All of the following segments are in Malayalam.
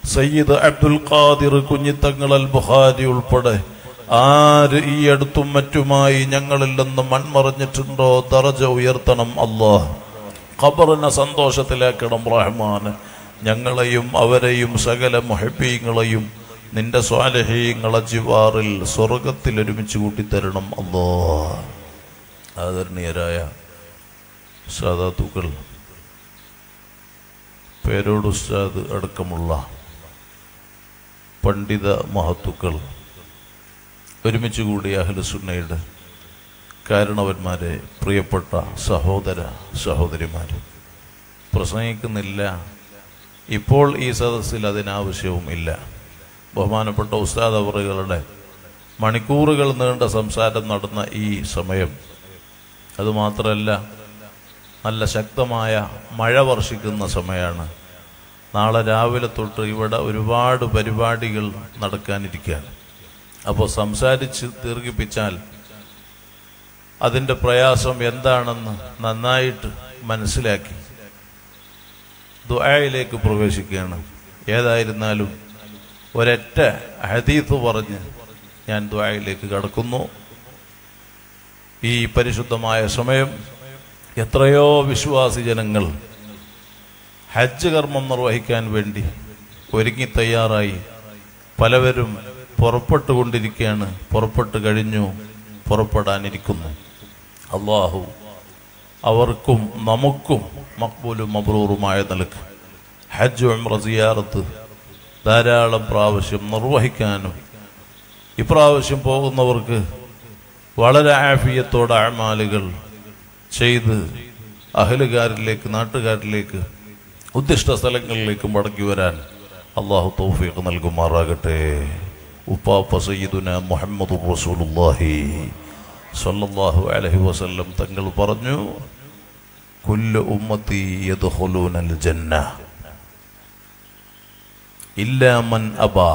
സയ്യിദ് അബ്ദുൽ ഖാദിർ കുഞ്ഞിത്തങ്ങൾ അൽ ബുഖാരി ഉൾപ്പെടെ ആര് ഈ അടുത്തും മറ്റുമായി ഞങ്ങളിൽ നിന്ന് മൺമറഞ്ഞിട്ടുണ്ടോ ദറജ ഉയർത്തണം അല്ലാഹ് ഖബറിനെ സന്തോഷത്തിലാക്കണം റഹ്മാൻ ഞങ്ങളെയും അവരെയും സകല മുഹബീങ്ങളെയും നിന്റെ സ്വാലഹീങ്ങളെ ജിവാറിൽ സ്വർഗത്തിൽ ഒരുമിച്ച് കൂട്ടിത്തരണം അല്ലോ ആദരണീയരായ സാധാത്തുക്കൾ പേരോട് ഉസ്താദ് അടക്കമുള്ള പണ്ഡിത മഹത്തുക്കൾ ഒരുമിച്ച് കൂടിയ അഹ്ലുസുന്നയുടെ കാരണവന്മാരെ പ്രിയപ്പെട്ട സഹോദര സഹോദരിമാർ പ്രസംഗിക്കുന്നില്ല ഇപ്പോൾ ഈ സദസ്സിൽ അതിനാവശ്യവും ഇല്ല ബഹുമാനപ്പെട്ട ഉസ്താദ് അവറുകളുടെ മണിക്കൂറുകൾ നീണ്ട സംസാരം നടന്ന ഈ സമയം അതുമാത്രമല്ല നല്ല ശക്തമായ മഴ വർഷിക്കുന്ന സമയമാണ് നാളെ രാവിലെ തൊട്ട് ഇവിടെ ഒരുപാട് പരിപാടികൾ നടക്കാനിരിക്കുകയാണ് അപ്പോൾ സംസാരിച്ച് ദീർഘിപ്പിച്ചാൽ അതിൻ്റെ പ്രയാസം എന്താണെന്ന് നന്നായിട്ട് മനസ്സിലാക്കി ദുആയിലേക്ക് പ്രവേശിക്കുകയാണ് ഏതായിരുന്നാലും ഒരൊറ്റ ഹദീത്ത് പറഞ്ഞ് ഞാൻ ദ്വായയിലേക്ക് കടക്കുന്നു ഈ പരിശുദ്ധമായ സമയം എത്രയോ വിശ്വാസി ജനങ്ങൾ ഹജ്ജ് കർമ്മം നിർവഹിക്കാൻ വേണ്ടി ഒരുങ്ങി തയ്യാറായി പലവരും പുറപ്പെട്ടുകൊണ്ടിരിക്കുകയാണ് പുറപ്പെട്ടു കഴിഞ്ഞു പുറപ്പെടാനിരിക്കുന്നു അള്ളാഹു അവർക്കും നമുക്കും മക്ബൂലും മബ്രൂറുമായ നിലക്ക് ഹജ്ജ് ഉംറ സിയാറത്ത് ധാരാളം പ്രാവശ്യം നിർവഹിക്കാനും ഇപ്രാവശ്യം പോകുന്നവർക്ക് വളരെ ആഫിയത്തോടെ അമാലുകൾ ചെയ്ത് അഹലുകാരിലേക്ക് നാട്ടുകാരിലേക്ക് ഉദ്ദിഷ്ട സ്ഥലങ്ങളിലേക്ക് മടങ്ങി വരാൻ അള്ളാഹു തൗഫീഖ് നൽകുമാറാകട്ടെ ഉപ്പാപ്പ സയ്യിദുന മുഹമ്മദ് റസൂലുള്ളാഹി സല്ലല്ലാഹു അലൈഹി വസല്ലം തങ്ങൾ പറഞ്ഞു കുല്ലു ഉമ്മത്തി യദ്ഖുലൂനൽ ജന്ന ഇല്ലാ മൻ അബാ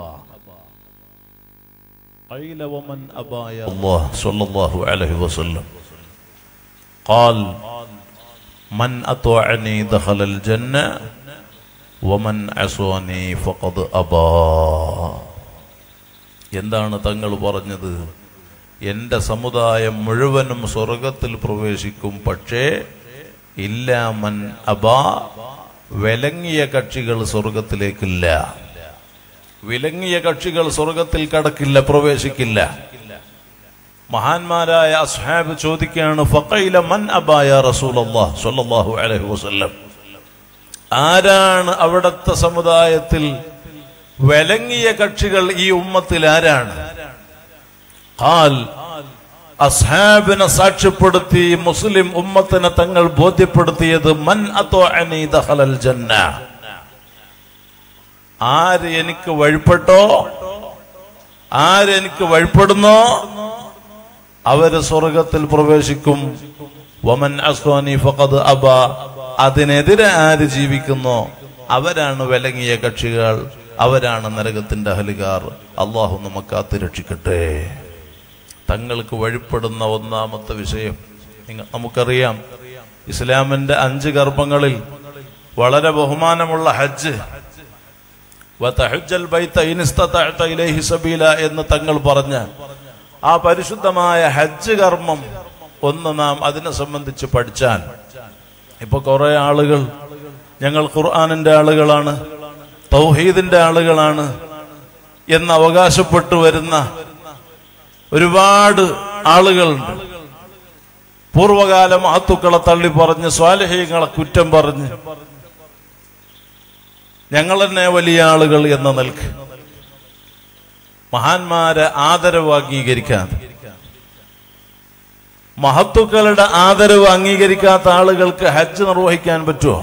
قيل ومن أبى يا الله صلى الله عليه وسلم قال من أطاعني دخل الجنة ومن عصاني فقد أبى എന്താണ് തങ്ങൾ പറഞ്ഞത് എൻ്റെ സമുദായം മുഴുവനും സ്വർഗത്തിൽ പ്രവേശിക്കും പക്ഷേ ഇല്ലാമൻ അബാ വിലങ്ങിയ കക്ഷികൾ സ്വർഗത്തിലേക്കില്ല വിലങ്ങിയ കക്ഷികൾ സ്വർഗത്തിൽ കടക്കില്ല പ്രവേശിക്കില്ല മഹാന്മാരായ അസ്ഹാബ് ചോദിക്കുകയാണ് ഫഖൈല മൻ അബായ റസൂലല്ലാഹ് സ്വല്ലല്ലാഹു അലൈഹി വസല്ലം ആരാണ് അവിടത്തെ സമുദായത്തിൽ വിലങ്ങിയ കക്ഷികൾ ഈ ഉമ്മത്തിൽ ആരാണ് ഖാൽ അസ്ഹാബിനെ സാക്ഷ്യപ്പെടുത്തി മുസ്ലിം ഉമ്മത്തിനെ തങ്ങൾ ബോധ്യപ്പെടുത്തിയത് മൻ അത്വഅനി ദഖലൽ ജന്ന ആര് എനിക്ക് വഴിപ്പെട്ടോ ആര് എനിക്ക് വഴിപ്പെടുന്നോ അവര് സ്വർഗത്തിൽ പ്രവേശിക്കും വമൻ അസ്വാനി ഫഖദ് അബ അതിനെതിരെ ആര് ജീവിക്കുന്നോ അവരാണ് വിലങ്ങിയ കക്ഷികൾ അവരാണ് നരകത്തിന്റെ അഹലുകാർ അള്ളാഹു നമുക്ക് കാത്തുരക്ഷിക്കട്ടെ തങ്ങൾക്ക് വഴിപ്പെടുന്ന ഒന്നാമത്തെ വിഷയം നിങ്ങ- നമുക്കറിയാം ഇസ്ലാമിന്റെ അഞ്ച് കർമ്മങ്ങളിൽ വളരെ ബഹുമാനമുള്ള ഹജ്ജ് വതഹജ്ജൽ ബൈത ഇൻ ഇസ്തതഅത ഇലൈഹി സബീല എന്ന് തങ്ങൾ പറഞ്ഞ ആ പരിശുദ്ധമായ ഹജ്ജ് കർമ്മം ഒന്ന് നാം അതിനെ സംബന്ധിച്ച് പഠിച്ചാൽ ഇപ്പൊ കുറെ ആളുകൾ ഞങ്ങൾ ഖുർആാനിന്റെ ആളുകളാണ് തൗഹീദിന്റെ ആളുകളാണ് എന്ന് അവകാശപ്പെട്ടു വരുന്ന ഒരുപാട് ആളുകളുണ്ട് പൂർവകാല മഹത്തുക്കളെ തള്ളി പറഞ്ഞ് സ്വാലഹീങ്ങളെ കുറ്റം പറഞ്ഞ് ഞങ്ങൾ തന്നെ വലിയ ആളുകൾ എന്ന നിൽക്ക് മഹാന്മാരെ ആദരവ് അംഗീകരിക്കാതെ മഹത്തുക്കളുടെ ആദരവ് അംഗീകരിക്കാത്ത ആളുകൾക്ക് ഹജ്ജ് നിർവഹിക്കാൻ പറ്റുമോ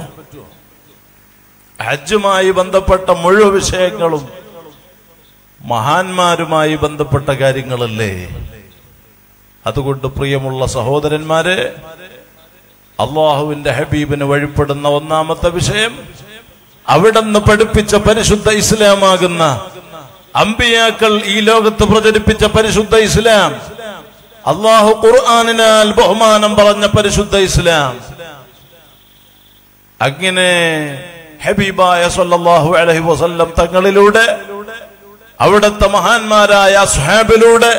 ഹജ്ജുമായി ബന്ധപ്പെട്ട മുഴുവൻ വിഷയങ്ങളും മഹാന്മാരുമായി ബന്ധപ്പെട്ട കാര്യങ്ങളല്ലേ അതുകൊണ്ട് പ്രിയമുള്ള സഹോദരന്മാരെ അള്ളാഹുവിന്റെ ഹബീബിന് വഴിപ്പെടുന്ന ഒന്നാമത്തെ വിഷയം അവിടുന്ന് പഠിപ്പിച്ച പരിശുദ്ധ ഇസ്ലാമാകുന്ന അമ്പിയാക്കൾ ഈ ലോകത്ത് പ്രചരിപ്പിച്ച പരിശുദ്ധ ഇസ്ലാം അള്ളാഹു ഖുർആാനിനാൽ ബഹുമാനം പറഞ്ഞ പരിശുദ്ധ ഇസ്ലാം അങ്ങനെ ഹബീബായ സല്ലല്ലാഹു അലൈഹി വസല്ലം തങ്ങളിലൂടെ അവിടുത്തെ മഹാന്മാരായ സുഹാബിലൂടെ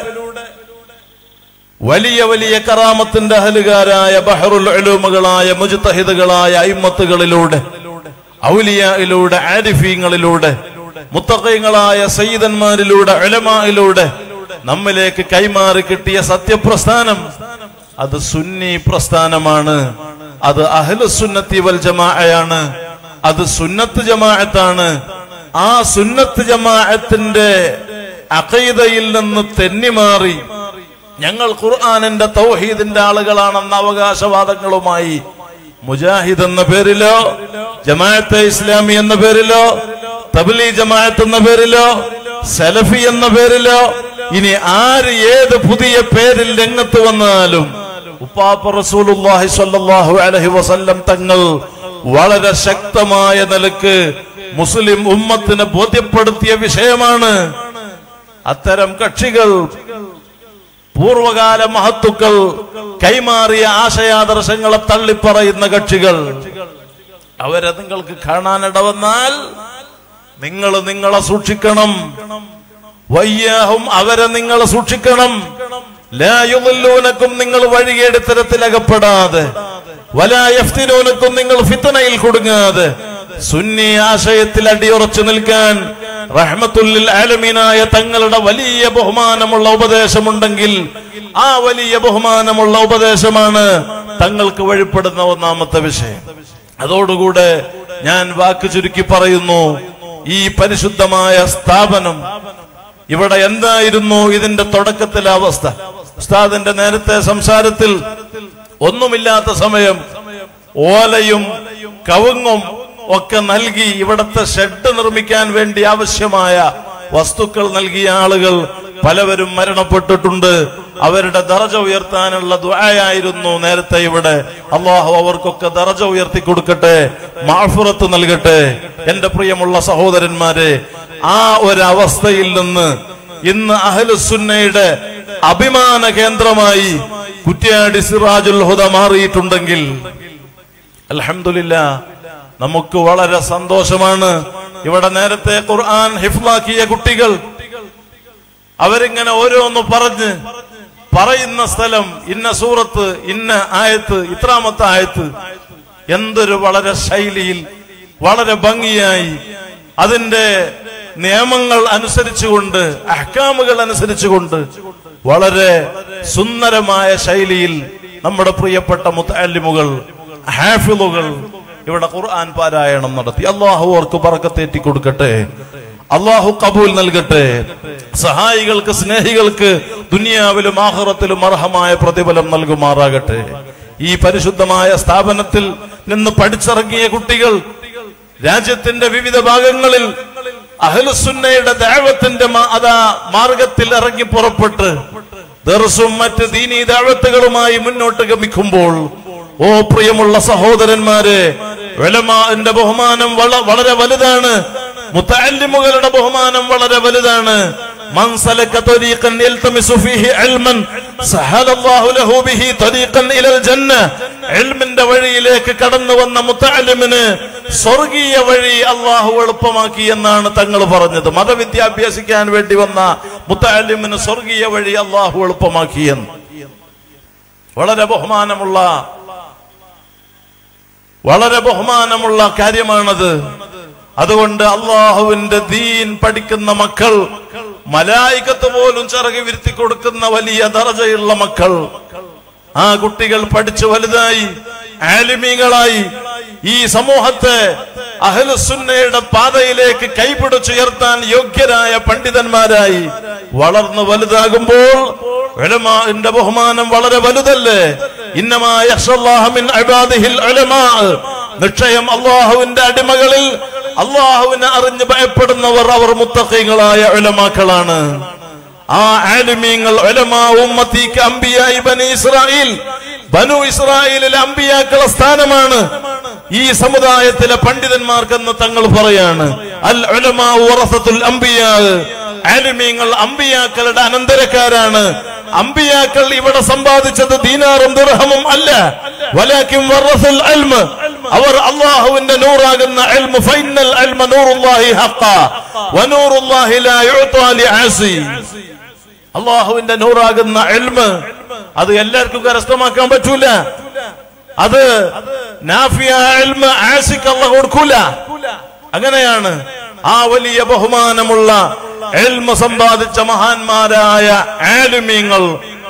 വലിയ വലിയ കറാമത്തിന്റെ അഹലുകാരായ ബഹറുൽ ഉലൂമുകളായ മുജ്തഹിദുകളായ അയിമത്തുകളിലൂടെ ഔലിയയിലൂടെ ആരിഫീങ്ങളിലൂടെ മുത്തഖീങ്ങളായ സയ്യിദന്മാരിലൂടെ ഉലമായിലൂടെ നമ്മിലേക്ക് കൈമാറി കിട്ടിയ സത്യപ്രസ്ഥാനം അത് സുന്നി പ്രസ്ഥാനമാണ് അത് അഹ്ലു സുന്നത്തി വൽ ജമാഅയാണ് അത് സുന്നത്ത് ജമാഅത്താണ് ആ സുന്നത്ത് ജമാഅത്തിന്റെ അഖീദയിൽ നിന്ന് തെന്നിമാറി ഞങ്ങൾ ഖുർആാനിന്റെ തൗഹീദിന്റെ ആളുകളാണെന്ന അവകാശവാദങ്ങളുമായി മുജാഹിദ് എന്ന പേരിലോ ജമാഅത്തെ ഇസ്ലാമി എന്ന പേരിലോ തബ്ലീ ജമാഅത്ത് എന്ന പേരിലോ സലഫി എന്ന പേരിലോ ഇനി ആര് ഏത് പുതിയ പേരിൽ രംഗത്ത് വന്നാലും ഉപ്പാപ്പ റസൂലുള്ളാഹി സ്വല്ലല്ലാഹു അലൈഹി വസല്ലം തങ്ങൾ വളരെ ശക്തമായ നിലക്ക് മുസ്ലിം ഉമ്മത്തിന് ബോധ്യപ്പെടുത്തിയ വിഷയമാണ് അത്തരം കക്ഷികൾ പൂർവകാല മഹത്തുക്കൾ കൈമാറിയ ആശയാദർശങ്ങളെ തള്ളിപ്പറയുന്ന കക്ഷികൾ അവരെ നിങ്ങൾക്ക് കാണാനിടവന്നാൽ നിങ്ങൾ നിങ്ങളെ സൂക്ഷിക്കണം വയ്യാഹും അവരെ നിങ്ങൾ സൂക്ഷിക്കണം ലായുമല്ലൂനക്കും നിങ്ങൾ വഴികേടിത്തരത്തിൽ അകപ്പെടാതെ വലായഫ്തിനൂനക്കും നിങ്ങൾ ഫിത്തനയിൽ കുടുങ്ങാതെ സുന്നി ആശയത്തിൽ അടിയുറച്ചു നിൽക്കാൻ റഹ്മത്തുല്ലിൽ ആലമീനായ തങ്ങളുടെ വലിയ ബഹുമാനമുള്ള ഉപദേശമുണ്ടെങ്കിൽ ആ വലിയ ബഹുമാനമുള്ള ഉപദേശമാണ് തങ്ങൾക്ക് വഴിപ്പെടുന്ന ഒന്നാമത്തെ വിഷയം അതോടുകൂടെ ഞാൻ വാക്ക് ചുരുക്കി പറയുന്നു ഈ പരിശുദ്ധമായ സ്ഥാപനം ഇവിടെ എന്തായിരുന്നു ഇതിന്റെ തുടക്കത്തിലെ അവസ്ഥ ഉസ്താദിന്റെ നേരത്തെ സംസാരത്തിൽ ഒന്നുമില്ലാത്ത സമയം ഓലയും കവുങ്ങും ഒക്കെ നൽകി ഇവിടത്തെ ഷെഡ് നിർമ്മിക്കാൻ വേണ്ടി ആവശ്യമായ വസ്തുക്കൾ നൽകിയ ആളുകൾ പലവരും മരണപ്പെട്ടിട്ടുണ്ട് അവരുടെ ദറജ ഉയർത്താനുള്ള ദുആയായിരുന്നു നേരത്തെ ഇവിടെ അള്ളാഹു അവർക്കൊക്കെ ദറജ ഉയർത്തി കൊടുക്കട്ടെ മാഫുറത്ത് നൽകട്ടെ എന്റെ പ്രിയമുള്ള സഹോദരന്മാരെ ആ ഒരവസ്ഥയിൽ നിന്ന് ഇന്ന് അഹലുസുന്നയുടെ അഭിമാന കേന്ദ്രമായി കുറ്റ്യാടി സിറാജുൽ ഹുദ മാറിയിട്ടുണ്ടെങ്കിൽ അൽഹംദുലില്ല നമുക്ക് വളരെ സന്തോഷമാണ് ഇവിടെ നേരത്തെ ഖുർആൻ ഹിഫ്ലാക്കിയ കുട്ടികൾ അവരിങ്ങനെ ഓരോന്ന് പറഞ്ഞ് പറയുന്ന സ്ഥലം ഇന്ന സൂറത്ത് ഇന്ന ആയത്ത് ഇത്രാമത്തെ ആയത്ത് എന്തൊരു വളരെ ശൈലിയിൽ വളരെ ഭംഗിയായി അതിന്റെ നിയമങ്ങൾ അനുസരിച്ചുകൊണ്ട് അഹ്കാമുകൾ അനുസരിച്ചുകൊണ്ട് വളരെ സുന്ദരമായ ശൈലിയിൽ നമ്മുടെ പ്രിയപ്പെട്ട മുത്തല്ലിമുകൾ ഹാഫിളുകൾ ഇവിടെ ഖുർആൻ പാരായണം നടത്തി അള്ളാഹു അവർക്ക് പറക്കത്തേറ്റി കൊടുക്കട്ടെ അള്ളാഹു കബൂൽ നൽകട്ടെ സഹായികൾക്ക് സ്നേഹികൾക്ക് ദുനിയാവിലും ആഹ്റത്തിലും അർഹമായ പ്രതിഫലം നൽകുമാറാകട്ടെ ഈ പരിശുദ്ധമായ സ്ഥാപനത്തിൽ നിന്ന് പഠിച്ചിറങ്ങിയ കുട്ടികൾ രാജ്യത്തിന്റെ വിവിധ ഭാഗങ്ങളിൽ അഹലുസുന്നയുടെ ദൈവത്തിന്റെ അതാ മാർഗത്തിൽ ഇറങ്ങി പുറപ്പെട്ട് ദർസും മറ്റ് ദീനീ ദാവത്തുകളുമായി മുന്നോട്ട് ഗമിക്കുമ്പോൾ ഓ പ്രിയമുള്ള സഹോദരന്മാരെ വെലമാന്റെ ബഹുമാനം വള- വളരെ വലുതാണ് മുത്തല്ലിമുകളുടെ ബഹുമാനം വളരെ വലുതാണ് من سلك طريقا يلتمس فيه علما سهل الله له به طريقا الى الجنه علمന്റെ വഴിയിലേക്ക് കടന്നു വന്ന മുത്തല്ലിമിന് സ്വർഗീയ വഴി അള്ളാഹു എളുപ്പമാക്കി എന്നാണ് തങ്ങൾ പറഞ്ഞത് മതവിദ്യ അഭ്യസിക്കാൻ വേണ്ടി വന്ന മുത്തല്ലിമിന് സ്വർഗീയ വഴി അള്ളാഹു എളുപ്പമാക്കിയെന്ന് വളരെ ബഹുമാനമുള്ള വളരെ ബഹുമാനമുള്ള കാര്യമാണത് അതുകൊണ്ട് അള്ളാഹുവിന്റെ ദീൻ പഠിക്കുന്ന മക്കൾ മലായികത്ത് പോലും ചിറകി വിരുത്തി കൊടുക്കുന്ന വലിയ ദറജയുള്ള മക്കൾ ആ കുട്ടികൾ പഠിച്ചു വലുതായി ആലിമീങ്ങളായി ഈ സമൂഹത്തെ അഹലുസുന്നയുടെ പാതയിലേക്ക് കൈപിടിച്ചുയർത്താൻ യോഗ്യരായ പണ്ഡിതന്മാരായി വളർന്നു വലുതാകുമ്പോൾ ഉലമാന്റെ ബഹുമാനം വളരെ വലുതല്ലേ ഇന്നമാ യഖ്ഷല്ലാഹ മിൻ ഇബാദിഹിൽ ഉലമാ നിശ്ചയം അള്ളാഹുവിന്റെ അടിമകളിൽ അള്ളാഹുവിനെ അറിഞ്ഞ് ഭയപ്പെടുന്നവർ അവർ മുത്തഖീങ്ങളായ ഉലമാക്കളാണ് ആ ആലിമീങ്ങൾ ഉലമാ ഉമ്മത്തിക്ക് അംബിയായി ബനി ഇസ്രായേൽ ബനു ഇസ്രായേലിലെ അമ്പിയാക്കളെ സ്ഥാനമാണ് ഈ സമുദായത്തിലെ പണ്ഡിതന്മാർക്കെന്ന് തങ്ങൾ പറയാണ് അൽ ഉലമാ വറസത്തുൽ അംബിയാ ആലിമീങ്ങൾ അമ്പിയാക്കളുടെ അനന്തരക്കാരാണ് അമ്പിയാക്കൾ ഇവിടെ സമ്പാദിച്ചത് ദീനാറും ദുർഹമും അല്ല വലാക്കിം വറസുൽ അൽമ അവർ അള്ളാഹുവിന്റെ നൂറാകുന്ന ഇൽമു ഫൈനൽ ഇൽമ നൂറുല്ലാഹി ഹഖ വനൂറുല്ലാഹി ലാ യുഅതാ ലിആസി അള്ളാഹുവിന്റെ നൂറാകുന്ന ഇൽമ് അത് എല്ലാവർക്കും കരസ്ഥമാക്കാൻ പറ്റൂല അത് നാഫിയ ഇൽമ് ആസിക്ക് അള്ളാഹ് കൊടുക്കൂല അങ്ങനെയാണ് ആ വലിയ ബഹുമാനമുള്ള എൽമ സമ്പാദിച്ച മഹാന്മാരായ ആലുമീങ്ങൾ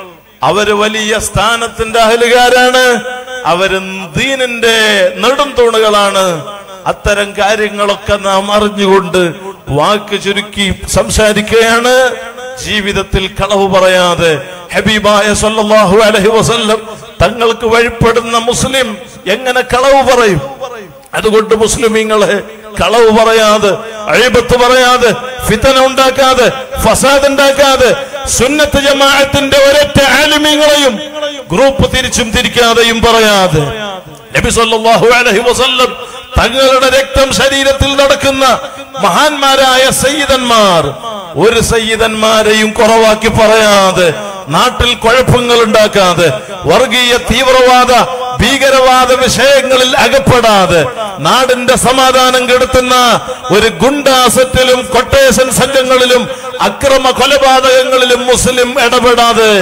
അവര് വലിയ സ്ഥാനത്തിന്റെ അഹലുകാരാണ് അവര് ദീനിന്റെ നെടും തൂണുകളാണ് അത്തരം കാര്യങ്ങളൊക്കെ നാം അറിഞ്ഞുകൊണ്ട് വാക്ക് ചുരുക്കി സംസാരിക്കുകയാണ് ജീവിതത്തിൽ കളവ് പറയാതെ ഹബീബായ സല്ലല്ലാഹു അലൈഹി വസല്ലം തങ്ങൾക്ക് വഴിപ്പെടുന്ന മുസ്ലിം എങ്ങനെ കളവ് പറയും അതുകൊണ്ട് മുസ്ലിമീങ്ങളെ കളവ് പറയാതെ അഴിബത്ത് പറയാതെ ഫിതന ഉണ്ടാക്കാതെ ഫസാദ് ഉണ്ടാക്കാതെ സുന്നത്ത് ജമാഅത്തിന്റെ ഒരൊറ്റ ആലിമീങ്ങളെയും ഗ്രൂപ്പ് തിരിച്ചും തിരിക്കാതെയും പറയാതെ നബി സല്ലല്ലാഹു അലൈഹി വസല്ലം തങ്ങളുടെ രക്തം ശരീരത്തിൽ നടക്കുന്ന മഹാന്മാരായ സയ്യിദന്മാർ ഒരു സയ്യിദന്മാരെയും കുറവാക്കി പറയാതെ നാട്ടിൽ കുഴപ്പങ്ങൾ ഉണ്ടാക്കാതെ വർഗീയ തീവ്രവാദ ഭീകരവാദ വിഷയങ്ങളിൽ അകപ്പെടാതെ നാടിന്റെ സമാധാനം കെടുത്തുന്ന ഒരു ഗുണ്ടാസറ്റിലും കൊട്ടേഷൻ സംഘങ്ങളിലും അക്രമ കൊലപാതകങ്ങളിലും മുസ്ലിം ഇടപെടാതെ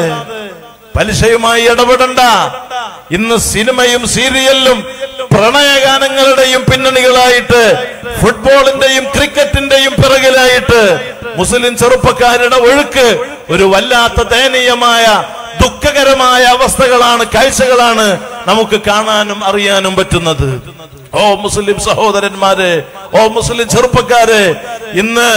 പലിശയുമായി ഇടപെടണ്ട ഇന്ന് സിനിമയും സീരിയലിലും പ്രണയഗാനങ്ങളുടെയും പിന്നണികളായിട്ട് ഫുട്ബോളിന്റെയും ക്രിക്കറ്റിന്റെയും പിറകിലായിട്ട് മുസ്ലിം ചെറുപ്പക്കാരുടെ ഒഴുക്ക് ഒരു വല്ലാത്ത ദയനീയമായ ദുഃഖകരമായ അവസ്ഥകളാണ് കാഴ്ചകളാണ് നമുക്ക് കാണാനും അറിയാനും പറ്റുന്നത് ഓ മുസ്ലിം സഹോദരന്മാരെ ഓ മുസ്ലിം ചെറുപ്പക്കാരെ ഇന്ന്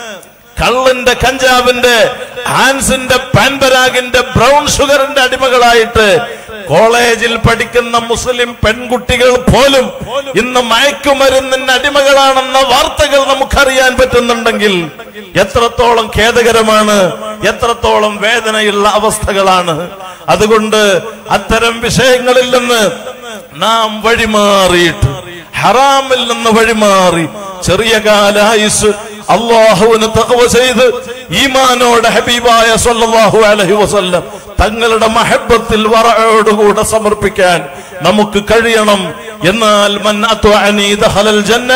കള്ളിന്റെ കഞ്ചാവിന്റെ ഹാൻസിന്റെ പാൻപരാഗിന്റെ ബ്രൗൺ ഷുഗറിന്റെ അടിമകളായിട്ട് കോളേജിൽ പഠിക്കുന്ന മുസ്ലിം പെൺകുട്ടികൾ പോലും ഇന്ന് മയക്കുമരുന്നിന് അടിമകളാണെന്ന വാർത്തകൾ നമുക്കറിയാൻ പറ്റുന്നുണ്ടെങ്കിൽ എത്രത്തോളം ഖേദകരമാണ് എത്രത്തോളം വേദനയുള്ള അവസ്ഥകളാണ് അതുകൊണ്ട് അത്തരം വിഷയങ്ങളിൽ നിന്ന് നാം വഴിമാറിയിട്ട് ഹറാമിൽ നിന്ന് വഴിമാറി ചെറിയ കാലായുസ് അള്ളാഹുവിന് തകവ ചെയ്ത് ഈമാനോടെ ഹബീബായ സല്ലല്ലാഹു അലൈഹി വസല്ലം തങ്ങളുടെ മഹബത്തിൽ വറയോടുകൂടെ സമർപ്പിക്കാൻ നമുക്ക് കഴിയണം എന്നാൽ മൻ അത്വഅനി ദഖലൽ ജന്ന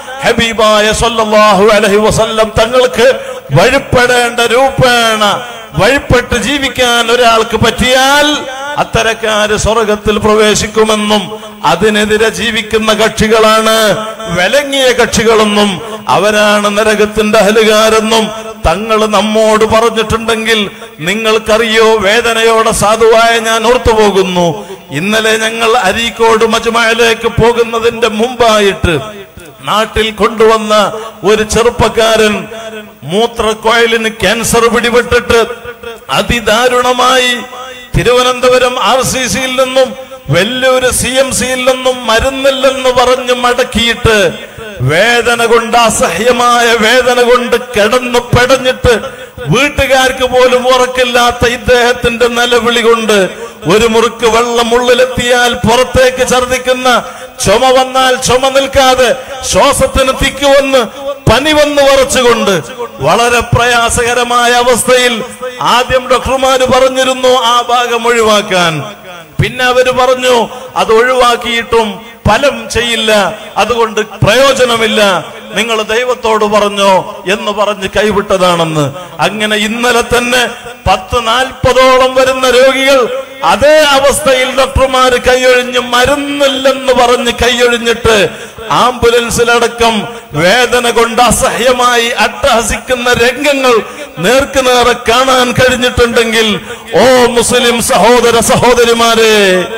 ഹബീബായ സല്ലല്ലാഹു അലൈഹി വസല്ലം തങ്ങൾക്ക് വഴിപ്പെടേണ്ട രൂപേണ വഴിപ്പെട്ട് ജീവിക്കാൻ ഒരാൾക്ക് പറ്റിയാൽ അത്തരക്കാര് സ്വർഗത്തിൽ പ്രവേശിക്കുമെന്നും അതിനെതിരെ ജീവിക്കുന്ന കക്ഷികളാണ് വിലങ്ങിയ കക്ഷികളെന്നും അവരാണ് നരകത്തിന്റെ അഹലുകാരെന്നും തങ്ങൾ നമ്മോട് പറഞ്ഞിട്ടുണ്ടെങ്കിൽ നിങ്ങൾക്കറിയോ വേദനയോടെ സാധുവായ ഞാൻ ഓർത്തുപോകുന്നു ഇന്നലെ ഞങ്ങൾ അരീക്കോട് മജുമയിലേക്ക് പോകുന്നതിന്റെ മുമ്പായിട്ട് നാട്ടിൽ കൊണ്ടുവന്ന ഒരു ചെറുപ്പക്കാരൻ മൂത്രക്കോയലിന് ക്യാൻസർ പിടിപെട്ടിട്ട് അതിദാരുണമായി തിരുവനന്തപുരം ആർ സി സിയിൽ നിന്നും വലിയൊരു സി എം സിയിൽ നിന്നും മരുന്നില്ലെന്ന് പറഞ്ഞ് മടക്കിയിട്ട് വേദന കൊണ്ട് അസഹ്യമായ വേദന കൊണ്ട് കിടന്നു പെടഞ്ഞിട്ട് വീട്ടുകാർക്ക് പോലും ഉറക്കില്ലാത്ത ഇദ്ദേഹത്തിന്റെ നിലവിളി കൊണ്ട് ഒരു മുറുക്ക് വെള്ളം ഉള്ളിലെത്തിയാൽ പുറത്തേക്ക് ഛർദിക്കുന്ന ചുമ വന്നാൽ ചുമ നിൽക്കാതെ ശ്വാസത്തിന് തിക്ക് വന്ന് പനി വന്ന് വറച്ചുകൊണ്ട് വളരെ പ്രയാസകരമായ അവസ്ഥയിൽ ആദ്യം ഡോക്ടർമാര് പറഞ്ഞിരുന്നു ആ ഭാഗം ഒഴിവാക്കാൻ പിന്നെ അവര് പറഞ്ഞു അത് ഒഴിവാക്കിയിട്ടും ഫലം ചെയ്യില്ല അതുകൊണ്ട് പ്രയോജനമില്ല നിങ്ങൾ ദൈവത്തോട് പറഞ്ഞോ എന്ന് പറഞ്ഞ് കൈവിട്ടതാണെന്ന് അങ്ങനെ ഇന്നലെ തന്നെ പത്ത് നാൽപ്പതോളം വരുന്ന രോഗികൾ അതേ അവസ്ഥയിൽ ഡോക്ടർമാര് കൈയൊഴിഞ്ഞ് മരുന്നില്ലെന്ന് പറഞ്ഞ് കൈയൊഴിഞ്ഞിട്ട് ആംബുലൻസിലടക്കം വേദന കൊണ്ട് അസഹ്യമായി അട്ടഹസിക്കുന്ന രംഗങ്ങൾ നേർക്കുനേറെ കാണാൻ കഴിഞ്ഞിട്ടുണ്ടെങ്കിൽ ഓ മുസ്ലിം സഹോദര സഹോദരിമാരെ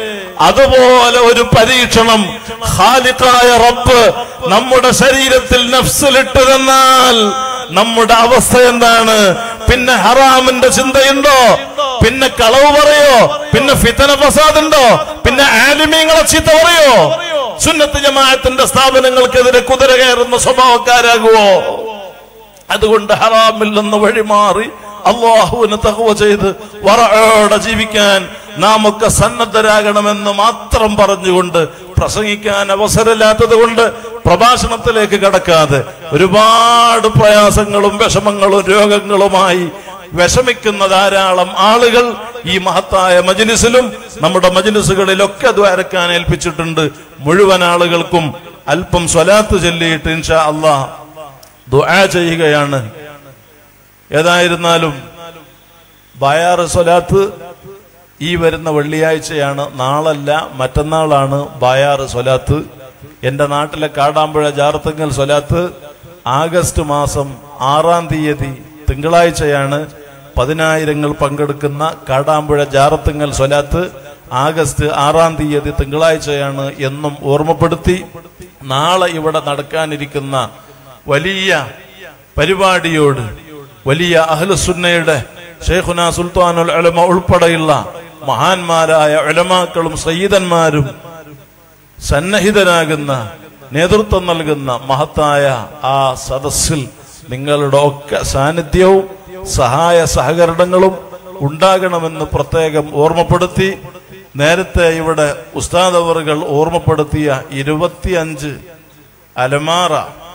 അതുപോലെ ഒരു പരീക്ഷണം ഖാലിഖായ റബ്ബ് നമ്മുടെ ശരീരത്തിൽ നഫ്സിലിട്ട് തന്നാൽ നമ്മുടെ അവസ്ഥ എന്താണ് പിന്നെ ഹറാമിന്റെ ചിന്തയുണ്ടോ പിന്നെ കളവ് പറയോ പിന്നെ ഫിത്തന ഫസാദ് ഉണ്ടോ പിന്നെ ആലിമീങ്ങളെ ചീത്ത പറയോ സുന്നത്ത് ജമാഅത്തിന്റെ സ്ഥാപനങ്ങൾക്കെതിരെ കുതിര കയറുന്ന സ്വഭാവക്കാരാകുവോ അതുകൊണ്ട് ഹറാമിൽ നിന്ന് വഴിമാറി അള്ളാഹുവിന് തഹവ ചെയ്ത് വറയോടെ ജീവിക്കാൻ നാം ഒക്കെ സന്നദ്ധരാകണമെന്ന് മാത്രം പറഞ്ഞുകൊണ്ട് പ്രസംഗിക്കാൻ അവസരമില്ലാത്തത് കൊണ്ട് പ്രഭാഷണത്തിലേക്ക് കടക്കാതെ ഒരുപാട് പ്രയാസങ്ങളും വിഷമങ്ങളും രോഗങ്ങളുമായി വിഷമിക്കുന്ന ധാരാളം ആളുകൾ ഈ മഹത്തായ മജിലിസിലും നമ്മുടെ മജിലിസുകളിലൊക്കെ ദ്വാരക്കാൻ ഏൽപ്പിച്ചിട്ടുണ്ട് മുഴുവൻ ആളുകൾക്കും അല്പം സ്വലാത്ത് ചൊല്ലിയിട്ട് ഇൻഷാ അള്ളാഹ് ദുആ ചെയ്യുകയാണ് ഏതായിരുന്നാലും ബയാറ് സ്വലാത്ത് ഈ വരുന്ന വെള്ളിയാഴ്ചയാണ് നാളല്ല മറ്റന്നാളാണ് ബായാറ് സ്വലാത്ത് എന്റെ നാട്ടിലെ കാടാമ്പുഴ ജാർത്തങ്ങൽ സ്വലാത്ത് ആഗസ്റ്റ് മാസം ആറാം തീയതി തിങ്കളാഴ്ചയാണ് പതിനായിരങ്ങൾ പങ്കെടുക്കുന്ന കാടാമ്പുഴ ജാറത്തുങ്ങൽ സ്വലാത്ത് ആഗസ്റ്റ് ആറാം തീയതി തിങ്കളാഴ്ചയാണ് എന്നും ഓർമ്മപ്പെടുത്തി നാളെ ഇവിടെ നടക്കാനിരിക്കുന്ന വലിയ പരിപാടിയോട് വലിയ അഹ്ലുസുന്നയുടെ ഷെയ്ഖുന സുൽത്താനുൽ ഉലമ ഉൾപ്പെടെയുള്ള മഹാന്മാരായ ഉലമാക്കളും സയ്യിദന്മാരും സന്നഹിതരാകുന്ന നേതൃത്വം നൽകുന്ന മഹത്തായ ആ സദസ്സിൽ നിങ്ങളുടെ ഒക്കെ സാന്നിധ്യവും സഹായ സഹകരണങ്ങളും ഉണ്ടാകണമെന്ന് പ്രത്യേകം ഓർമ്മപ്പെടുത്തി നേരത്തെ ഇവിടെ ഉസ്താദ് അവറുകൾ ഓർമ്മപ്പെടുത്തിയ ഇരുപത്തിയഞ്ച് അലമാറ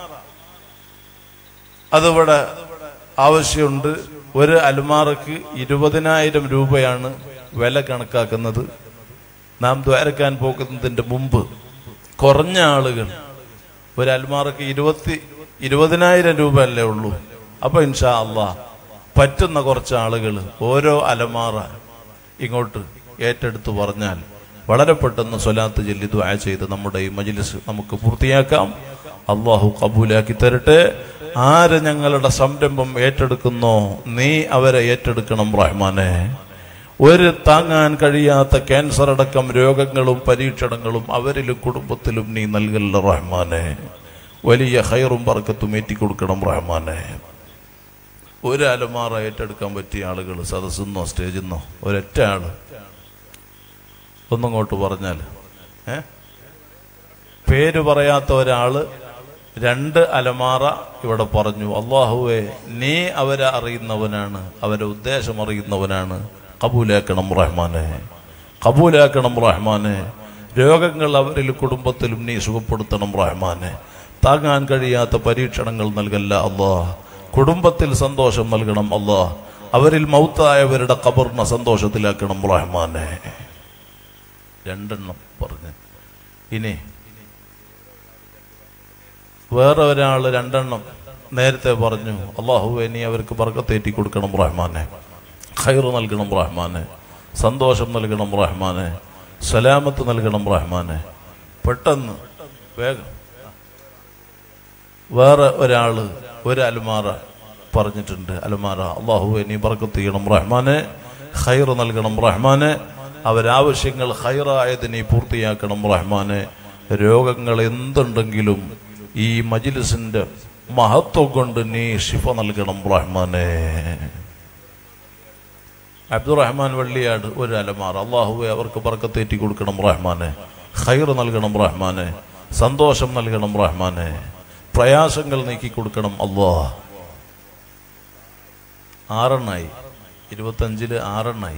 അതിവിടെ ആവശ്യമുണ്ട് ഒരു അൽമാറക്ക് ഇരുപതിനായിരം രൂപയാണ് വില കണക്കാക്കുന്നത് നാം ദ്വാരക്കാൻ പോകുന്നതിന്റെ മുമ്പ് കുറഞ്ഞ ആളുകൾ ഒരു അൽമാറക്ക് ഇരുപത്തി ഇരുപതിനായിരം രൂപ അല്ലേ ഉള്ളൂ അപ്പൊ ഇൻഷാ അള്ളാ പറ്റുന്ന കുറച്ച് ആളുകൾ ഓരോ അലമാറ ഇങ്ങോട്ട് ഏറ്റെടുത്ത് പറഞ്ഞാൽ വളരെ പെട്ടെന്ന് സ്വലാത്ത് ചൊല്ലി ദ്വാ ചെയ്ത് നമ്മുടെ ഈ മജ്ലിസ് നമുക്ക് പൂർത്തിയാക്കാം അള്ളാഹു കബൂലാക്കി തരട്ടെ ആര് ഞങ്ങളുടെ സംരംഭം ഏറ്റെടുക്കുന്നോ നീ അവരെ ഏറ്റെടുക്കണം റഹ്മാനെ ഒരു താങ്ങാൻ കഴിയാത്ത ക്യാൻസർ അടക്കം രോഗങ്ങളും പരീക്ഷണങ്ങളും അവരിലും കുടുംബത്തിലും നീ നൽകല്ല റഹ്മാനെ വലിയ ഹൈറും പറക്കത്തും ഏറ്റിക്കൊടുക്കണം റഹ്മാനെ ഒരു അലമാറ ഏറ്റെടുക്കാൻ പറ്റിയ ആളുകൾ സദസ്സെന്നോ സ്റ്റേജിൽ നിന്നോ ഒരൊറ്റ ആള് ഒന്നങ്ങോട്ട് പറഞ്ഞാൽ ഏ പേര് പറയാത്ത ഒരാള് രണ്ട് അലമാറ ഇവിടെ പറഞ്ഞു അള്ളാഹുവെ നീ അവരെ അറിയുന്നവനാണ് അവരെ ഉദ്ദേശം അറിയുന്നവനാണ് കബൂലാക്കണം റഹ്മാനെ കബൂലാക്കണം റഹ്മാനെ രോഗങ്ങൾ അവരിൽ കുടുംബത്തിലും നീ സുഖപ്പെടുത്തണം റഹ്മാനെ താങ്ങാൻ കഴിയാത്ത പരീക്ഷണങ്ങൾ നൽകല്ല അള്ളാഹ് കുടുംബത്തിൽ സന്തോഷം നൽകണം അള്ളാഹ് അവരിൽ മൗത്തായവരുടെ കബറിനെ സന്തോഷത്തിലാക്കണം റഹ്മാനെ രണ്ടെണ്ണം പറഞ്ഞു ഇനി വേറെ ഒരാൾ രണ്ടെണ്ണം നേരത്തെ പറഞ്ഞു അള്ളാഹു നീ അവർക്ക് ബർക്കത്തേറ്റി കൊടുക്കണം റഹ്മാനെ ഖൈർ നൽകണം റഹ്മാനെ സന്തോഷം നൽകണം റഹ്മാനെ സലാമത്ത് നൽകണം റഹ്മാനെ പെട്ടെന്ന് വേഗം വേറെ ഒരാള് ഒരു അലുമാറ പറഞ്ഞിട്ടുണ്ട് അലുമാറ അള്ളാഹു നീ ബർക്കത്ത് ചെയ്യണം റഹ്മാനെ ഖൈർ നൽകണം റഹ്മാനെ അവരാവശ്യങ്ങൾ ഖൈറായത് നീ പൂർത്തിയാക്കണം റഹ്മാനെ രോഗങ്ങൾ എന്തുണ്ടെങ്കിലും ഈ മജിലിസിന്റെ മഹത്വം കൊണ്ട് നീ ശിഫ നൽകണം റഹ്മാനെ അബ്ദുറഹ്മാൻ വെള്ളിയാട് ഒരു അലമാർ അള്ളാഹുവെ അവർക്ക് പറക്കത്തേറ്റി കൊടുക്കണം റഹ്മാനെ ഖൈർ നൽകണം റഹ്മാനെ സന്തോഷം നൽകണം റഹ്മാനെ പ്രയാസങ്ങൾ നീക്കി കൊടുക്കണം അള്ളാഹ് ആറെണ്ണായി ഇരുപത്തഞ്ചില് ആറെണ്ണായി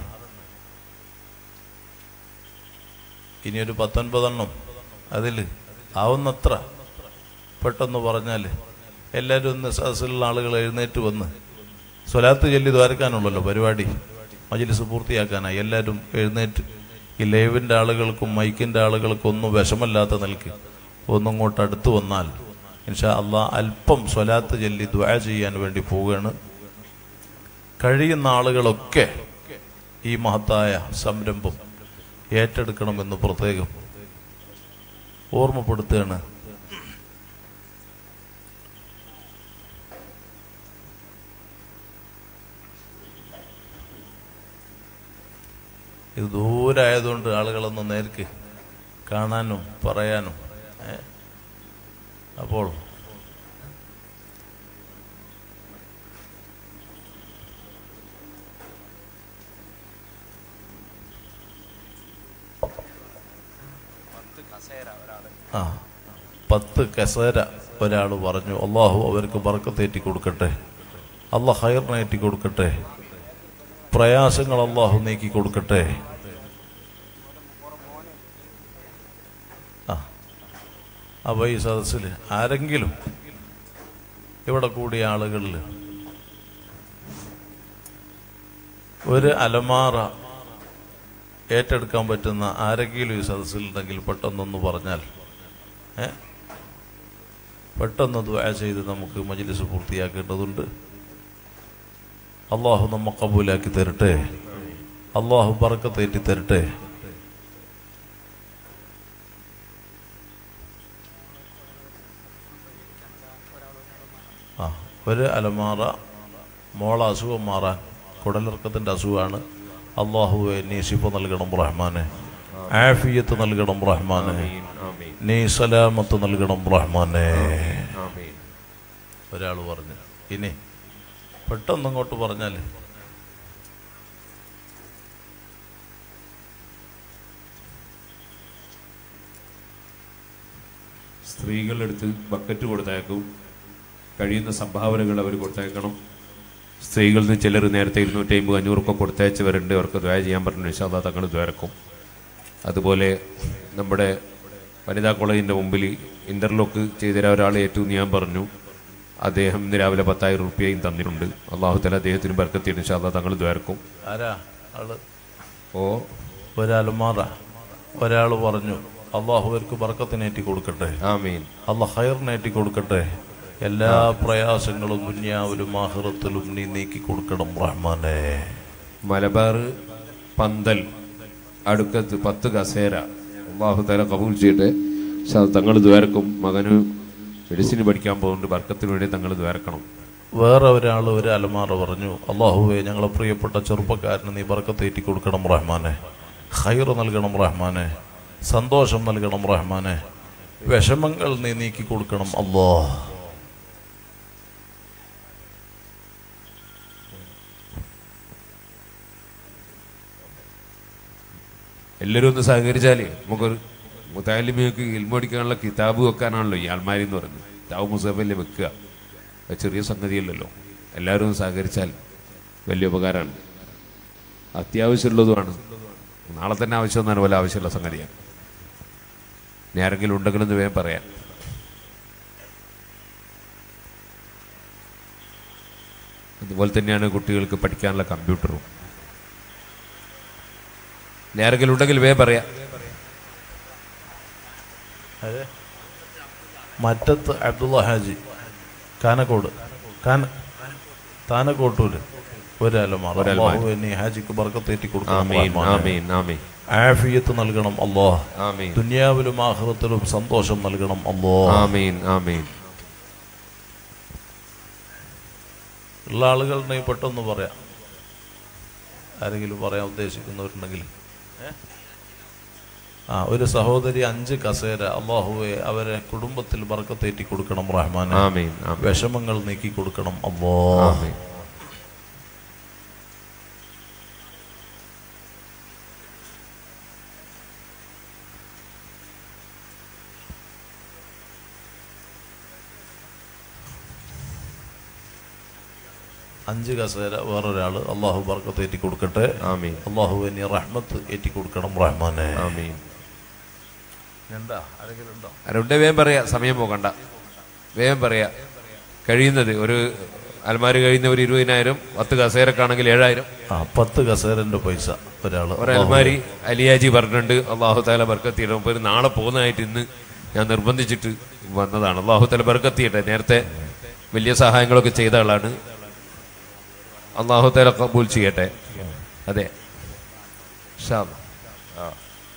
ഇനി ഒരു പത്തൊൻപതെണ്ണം അതിൽ ആവുന്നത്ര പെട്ടെന്ന് പറഞ്ഞാൽ എല്ലാവരും ഒന്ന് സദസ്സിലുള്ള ആളുകൾ എഴുന്നേറ്റ് വന്ന് സ്വലാത്ത് ചൊല്ലി ദ്വാരക്കാനുള്ളല്ലോ പരിപാടി മജിലിസ് പൂർത്തിയാക്കാനായി എല്ലാവരും എഴുന്നേറ്റ് ഈ ലൈവിൻ്റെ ആളുകൾക്കും മൈക്കിൻ്റെ ആളുകൾക്കും ഒന്നും വിഷമല്ലാത്ത നിലക്ക് ഒന്നിങ്ങോട്ട് അടുത്ത് വന്നാൽ ഇൻഷാ അള്ളാ അല്പം സ്വലാത്ത് ചൊല്ലി ദ്വാ ചെയ്യാൻ വേണ്ടി പോവുകയാണ് കഴിയുന്ന ആളുകളൊക്കെ ഈ മഹത്തായ സംരംഭം ഏറ്റെടുക്കണമെന്ന് പ്രത്യേകം ഓർമ്മപ്പെടുത്തുകയാണ് ഇത് ദൂരായതുകൊണ്ട് ആളുകളൊന്നും നേർക്ക് കാണാനും പറയാനും ഏ? അപ്പോൾ ആ പത്ത് കസേര ഒരാൾ പറഞ്ഞു അള്ളാഹു അവർക്ക് ബർക്കത്തേറ്റി കൊടുക്കട്ടെ അള്ളാഹ് ഹൈറിനേറ്റി കൊടുക്കട്ടെ പ്രയാസങ്ങൾ അള്ളാഹു നീക്കി കൊടുക്കട്ടെ ആ അപ്പൊ ഈ സദസ്സിൽ ആരെങ്കിലും ഇവിടെ കൂടിയ ആളുകളിൽ ഒരു അലമാറ ഏറ്റെടുക്കാൻ പറ്റുന്ന ആരെങ്കിലും ഈ സദസ്സിലുണ്ടെങ്കിൽ പെട്ടെന്നൊന്ന് പറഞ്ഞാൽ ഏ പെട്ടെന്ന് ദ്വാ ചെയ്ത് നമുക്ക് മജ്ലിസ് പൂർത്തിയാക്കേണ്ടതുണ്ട് അള്ളാഹു നമ്മ കബൂലാക്കി തരട്ടെ അള്ളാഹു ബർക്കത്തേറ്റി തരട്ടെ ആ ഒരു അലമാറ മോള അസുഖം മാറാൻ കുടലിറക്കത്തിൻ്റെ അസുഖമാണ് അള്ളാഹുവെ നീ ശിഫ നൽകണം റഹ്മാനെ ആഫിയത്ത് നൽകണം റഹ്മാനെ ആമീൻ ആമീൻ നീ സലാമത്ത് നൽകണം റഹ്മാനെ ആമീൻ ഒരാൾ പറഞ്ഞു ഇനി പെട്ടെന്ന് ഇങ്ങോട്ട് പറഞ്ഞാൽ സ്ത്രീകളെടുത്ത് ബക്കറ്റ് കൊടുത്തയക്കും കഴിയുന്ന സംഭാവനകൾ അവർ കൊടുത്തയക്കണം സ്ത്രീകളിൽ നിന്ന് ചിലർ നേരത്തെ ഇരുന്നൂറ്റി അമ്പത് അഞ്ഞൂറൊക്കെ കൊടുത്തയച്ചവരുണ്ട് അവർക്ക് ദ്വയ ചെയ്യാൻ പറഞ്ഞു നിശാദ തങ്ങൾ ദ്വരക്കും അതുപോലെ നമ്മുടെ വനിതാ കോളേജിൻ്റെ മുമ്പിൽ ഇൻ്റർലോക്ക് ചെയ്തിര ഒരാൾ ഏറ്റവും ഞാൻ പറഞ്ഞു അദ്ദേഹം ഇന്ന് രാവിലെ പത്തായിരം റുപ്യയും തന്നിട്ടുണ്ട് അള്ളാഹു തല അദ്ദേഹത്തിന് ബർക്കത്തിയിട്ട് നിശാദ തങ്ങൾ ദ്വരക്കും ആരാ ആള് ഓ ഒരലമാറ ഒരാൾ പറഞ്ഞു അള്ളാഹുവർക്ക് ബർക്കത്തിനേറ്റി കൊടുക്കട്ടെ ആമീൻ അള്ളാഹ് ഹൈറിനേറ്റി കൊടുക്കട്ടെ എല്ലാ പ്രയാസങ്ങളും ദുന്യാവിലും ആഹ്റത്തിലും നീ നീക്കി കൊടുക്കണം റഹ്മാനെ മലബാർ പന്തൽ അടുക്കത്ത് പത്ത് കസേര അള്ളാഹു തല കബൂൽ ചെയ്യട്ടെ പക്ഷെ അത് തങ്ങൾ ദ്വാരക്കും മകന് മെഡിസിൻ പഠിക്കാൻ പോകുന്നുണ്ട് ബർക്കത്തിന് വേണ്ടി തങ്ങൾ ദ്വാരക്കണം വേറെ ഒരാൾ ഒരു അലമാറ പറഞ്ഞു അള്ളാഹുവെ ഞങ്ങളെ പ്രിയപ്പെട്ട ചെറുപ്പക്കാരന് നീ ബർക്കത്തേറ്റി കൊടുക്കണം റഹ്മാനെ ഹൈർ നൽകണം റഹ്മാനെ സന്തോഷം നൽകണം റഹ്മാനെ വിഷമങ്ങൾ നീ നീക്കി കൊടുക്കണം അല്ലോ എല്ലാവരും ഒന്ന് സഹകരിച്ചാലേ നമുക്കൊരു മുത്താലിമിയൊക്കെ ഇൽമടിക്കാനുള്ള കിതാബ് വെക്കാനാണല്ലോ ഈ ആൽമാരി എന്ന് പറയുന്നത് കിതാബ് മുസഫല്ലേ വെക്കുക അത് ചെറിയ സംഗതിയല്ലല്ലോ എല്ലാവരും ഒന്ന് സഹകരിച്ചാൽ വലിയ ഉപകാരമാണ് അത്യാവശ്യമുള്ളതുമാണ് നാളെ തന്നെ ആവശ്യം എന്നാണ് പോലെ ആവശ്യമുള്ള സംഗതിയാണ് ഇനി ആരെങ്കിലും ഉണ്ടെങ്കിലൊന്ന് വേഗം പറയാൻ അതുപോലെ തന്നെയാണ് കുട്ടികൾക്ക് പഠിക്കാനുള്ള കമ്പ്യൂട്ടറും ഇനി ആരെങ്കിലും ഉണ്ടെങ്കിൽ വേഗം പറയാം അതെ മറ്റത്ത് അബ്ദുള്ള ഹാജി കാനക്കോട് കാന താനക്കോട്ടൂര് ഒരു അലമാറ ഒരലമാര. അള്ളാഹുവെ നീ ഹാജിക്ക് ബർക്കത്തേറ്റി കൊടുക്കണം ആമീൻ റഹ്മാനെ. ആമീൻ ആമീൻ ആഫിയത്ത് നൽകണം അള്ളാഹ് ആമീൻ ദുനിയാവിലും ആഹ്റത്തിലും സന്തോഷം നൽകണം അല്ലോ ആമീൻ ആമീൻ ഉള്ള ആളുകളുടെ പെട്ടെന്ന് പറയാം ആരെങ്കിലും പറയാൻ ഉദ്ദേശിക്കുന്നവരുണ്ടെങ്കിൽ ഏ? ആ ഒരു സഹോദരി അഞ്ച് കസേര അള്ളാഹുവെ അവരെ കുടുംബത്തിൽ ബർക്കത്തേറ്റി കൊടുക്കണം റഹ്മാൻ ആമീൻ ആമീൻ വിഷമങ്ങൾ നീക്കി കൊടുക്കണം അല്ലോ ആമീൻ അഞ്ച് കസേര വേറൊരാള് അള്ളാഹു ബർക്കത്തേറ്റി കൊടുക്കട്ടെ ആമീൻ അള്ളാഹു നീ റഹ്മത്ത് ഏറ്റി കൊടുക്കണം റഹ്മാനെ ആമീൻ എന്താ ആരെങ്കിലും ഉണ്ടോ ആരുടെ വേഗം പറയാ സമയം പോകണ്ട വേഗം പറയാ കഴിയുന്നത് ഒരു അൽമാര് കഴിയുന്ന ഒരു ഇരുപതിനായിരം പത്ത് കസേരക്കാണെങ്കിൽ ഏഴായിരം ആ പത്ത് കസേരന്റെ പൈസ ഒരാള് ഒരു അൽമാരി അലിയാജി പറഞ്ഞിട്ടുണ്ട് അള്ളാഹു താല ബർക്കത്തിയിട്ട് മുമ്പ് ഒരു നാളെ പോകുന്നതായിട്ട് ഇന്ന് ഞാൻ നിർബന്ധിച്ചിട്ട് വന്നതാണ് അള്ളാഹു താല ബർക്കത്തിയിട്ടെ നേരത്തെ വലിയ സഹായങ്ങളൊക്കെ ചെയ്ത ആളാണ് അള്ളാഹു താല കബൂൽ ചെയ്യട്ടെ അതെ ഇൻഷാ അല്ലാ. ആ.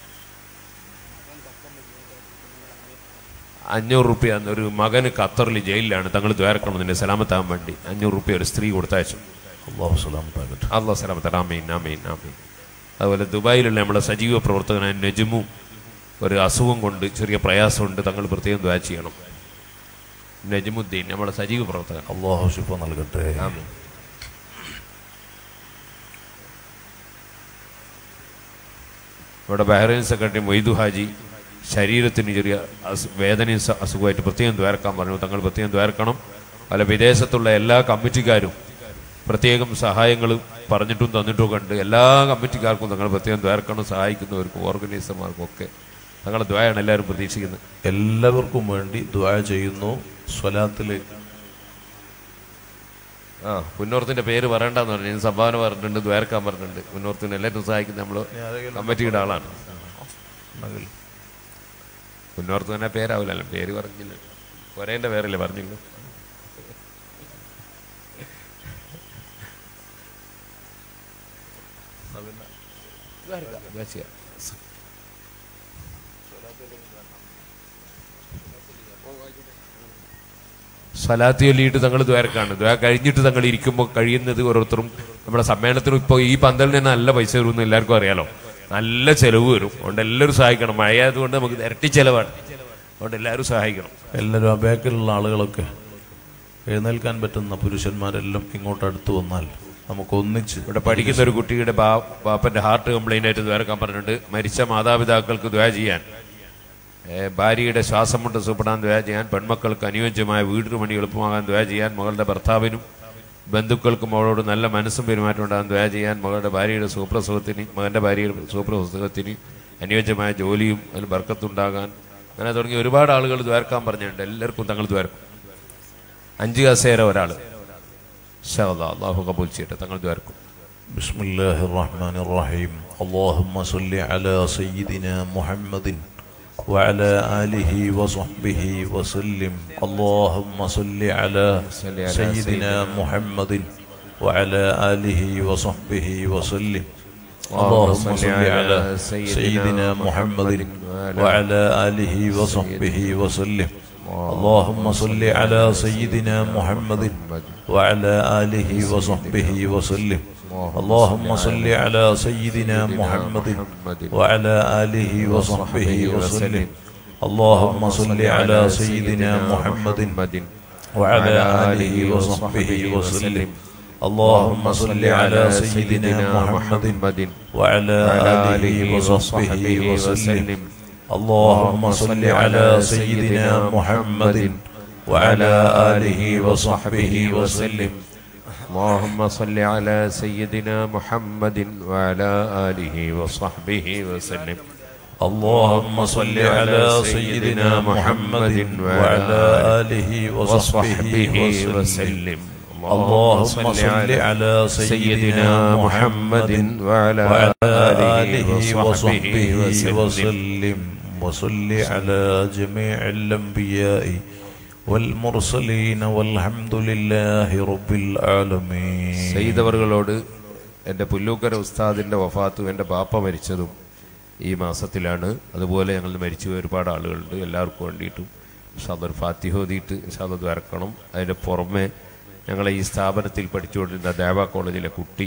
അഞ്ഞൂറ് റുപ്യ ഒരു മകന് ഖത്തറിൽ ജയിലിലാണ് തങ്ങൾ ദ്വാരക്കണം നിന്റെ സലാമത്താകാൻ വേണ്ടി അഞ്ഞൂറ് റുപ്യ ഒരു സ്ത്രീ കൊടുത്തയച്ചു അള്ളാഹു സലാമത്താകട്ടെ അള്ളാഹ് സലാമത്ത് ആമീൻ ആമീൻ ആമീൻ അതുപോലെ ദുബായിലുള്ള നമ്മുടെ സജീവ പ്രവർത്തകനായ നജുമും ഒരു അസുഖം കൊണ്ട് ചെറിയ പ്രയാസമുണ്ട് തങ്ങൾ പ്രത്യേകം ദ്വാ ചെയ്യണം നജമുദ്ദീൻ നമ്മുടെ സജീവ പ്രവർത്തകൻ അള്ളാഹു ശിഫ നൽകട്ടെ ആമീൻ ഇവിടെ ബഹ്റൈൻ സെക്രട്ടറി മൊയ്തു ഹാജി ശരീരത്തിന് ചെറിയ അസു- വേദനയും സ- അസുഖമായിട്ട് പ്രത്യേകം ദ്വാരക്കാൻ പറഞ്ഞു തങ്ങൾ പ്രത്യേകം ദ്വാരക്കണം പല വിദേശത്തുള്ള എല്ലാ കമ്മിറ്റിക്കാരും പ്രത്യേകം സഹായങ്ങൾ പറഞ്ഞിട്ടും തന്നിട്ടും ഒക്കെ ഉണ്ട് എല്ലാ കമ്മിറ്റിക്കാർക്കും തങ്ങൾ പ്രത്യേകം ദ്വാരക്കണം സഹായിക്കുന്നവർക്കും ഓർഗനൈസർമാർക്കും ഒക്കെ തങ്ങളുടെ ദ്വായാണ് എല്ലാവരും പ്രതീക്ഷിക്കുന്നത് എല്ലാവർക്കും വേണ്ടി ദ്വാ ചെയ്യുന്നു സ്വലാത്തിലേക്ക് ആ പുന്നോർത്തിന്റെ പേര് പറയണ്ടെന്ന് പറഞ്ഞു ഞാൻ സംഭാവന പറഞ്ഞിട്ടുണ്ട് ദ്വാരക്കാൻ പറഞ്ഞിട്ടുണ്ട് പുന്നോർത്തിന് എല്ലാവരും സഹായിക്കുന്ന നമ്മൾ കമ്മിറ്റിയുടെ ആളാണ് ഉണ്ടെങ്കിൽ കുന്നോർത്ത് തന്നെ പേരാവില്ലല്ലോ പേര് പറഞ്ഞില്ല ഒരേൻ്റെ പേരല്ലേ പറഞ്ഞില്ല സ്വലാത്തി ചൊല്ലിയിട്ട് തങ്ങൾ ദ്വാരക്കാണ് ദ്വാ കഴിഞ്ഞിട്ട് തങ്ങൾ ഇരിക്കുമ്പോൾ കഴിയുന്നത് ഓരോരുത്തരും നമ്മുടെ സമ്മേളനത്തിന് ഇപ്പോൾ ഈ പന്തലിന് തന്നെ നല്ല പൈസ വരുമെന്ന് എല്ലാവർക്കും അറിയാലോ നല്ല ചെലവ് വരും അതുകൊണ്ട് എല്ലാവരും സഹായിക്കണം മഴയായതുകൊണ്ട് നമുക്ക് ഇരട്ടി ചെലവാണ് അതുകൊണ്ട് എല്ലാവരും സഹായിക്കണം എല്ലാവരും ആ ബാക്കിലുള്ള ആളുകളൊക്കെ എഴുന്നേൽക്കാൻ പറ്റുന്ന പുരുഷന്മാരെല്ലാം ഇങ്ങോട്ട് അടുത്ത് വന്നാൽ നമുക്ക് ഒന്നിച്ച് ഇവിടെ പഠിക്കുന്ന ഒരു കുട്ടിയുടെ ബാ ബാപ്പന്റെ ഹാർട്ട് കംപ്ലൈന്റ് ആയിട്ട് ദ്വാരക്കാൻ പറഞ്ഞിട്ടുണ്ട് മരിച്ച മാതാപിതാക്കൾക്ക് ദ്വാ ചെയ്യാൻ ഏ, ഭാര്യയുടെ ശ്വാസം കൊണ്ട് സുപ്പെടാൻ ദ്വാ ചെയ്യാൻ പെൺമക്കൾക്ക് അനുയോജ്യമായ വീടിന് പണി എളുപ്പമാകാൻ ദ്വാ ചെയ്യാൻ മകളുടെ ഭർത്താവിനും ബന്ധുക്കൾക്കും അവളോട് നല്ല മനസ്സും പെരുമാറ്റം ഉണ്ടാകാൻ ദ്വാ ചെയ്യാൻ മകളുടെ ഭാര്യയുടെ സുപ്രസവത്തിന് മകന്റെ ഭാര്യയുടെ സുപ്രസവത്തിന് അനുയോജ്യമായ ജോലിയും അതിൽ ബർക്കത്തുണ്ടാകാൻ അങ്ങനെ തുടങ്ങി ഒരുപാട് ആളുകൾ ദ്വാരക്കാൻ പറഞ്ഞിട്ടുണ്ട് എല്ലാവർക്കും തങ്ങൾ ദ്വാരക്കും അഞ്ച് കസേര ഒരാൾ അള്ളാഹു കബൂൽ ചെയ്യട്ടെ തങ്ങൾ ദ്വാരക്കും بسم الله الرحمن الرحيم اللهم صل على سيدنا محمد وعلى آله وصحبه وسلم اللهم صل على صل على سيدنا محمد وعلى آله وصحبه وسلم اللهم صل على سيدنا محمد وعلى آله وصحبه وسلم اللهم صل على سيدنا محمد وعلى آله وصحبه وسلم اللهم صل على سيدنا محمد وعلى آله وصحبه وسلم اللهم صل على سيدنا محمد وعلى آله وصحبه وسلم اللهم صل على سيدنا محمد وعلى آله وصحبه وسلم اللهم صل على سيدنا محمد وعلى آله وصحبه وسلم اللهم صل على سيدنا محمد وعلى آله وصحبه وسلم اللهم صل على سيدنا محمد وعلى آله وصحبه وسلم اللهم صل على سيدنا محمد وعلى آله وصحبه وسلم وصل على جميع الأنبياء والمرسلين والحمد لله رب العالمين ചെയ്തവറുകളോട് എൻ്റെ പുല്ലൂക്കര ഉസ്താദിൻ്റെ വഫാത്തും എൻ്റെ ബാപ്പ മരിച്ചതും ഈ മാസത്തിലാണ് അതുപോലെ ഞങ്ങൾ മരിച്ചു ഒരുപാട് ആളുകളുണ്ട് എല്ലാവർക്കും വേണ്ടിയിട്ടും ഷാദർ ഫാത്തിഹ ഓതിയിട്ട് ഷാദർ വരക്കണം അതിൻ്റെ പുറമെ ഞങ്ങളെ ഈ സ്ഥാപനത്തിൽ പഠിച്ചുകൊണ്ടിരുന്ന ദേവ കോളേജിലെ കുട്ടി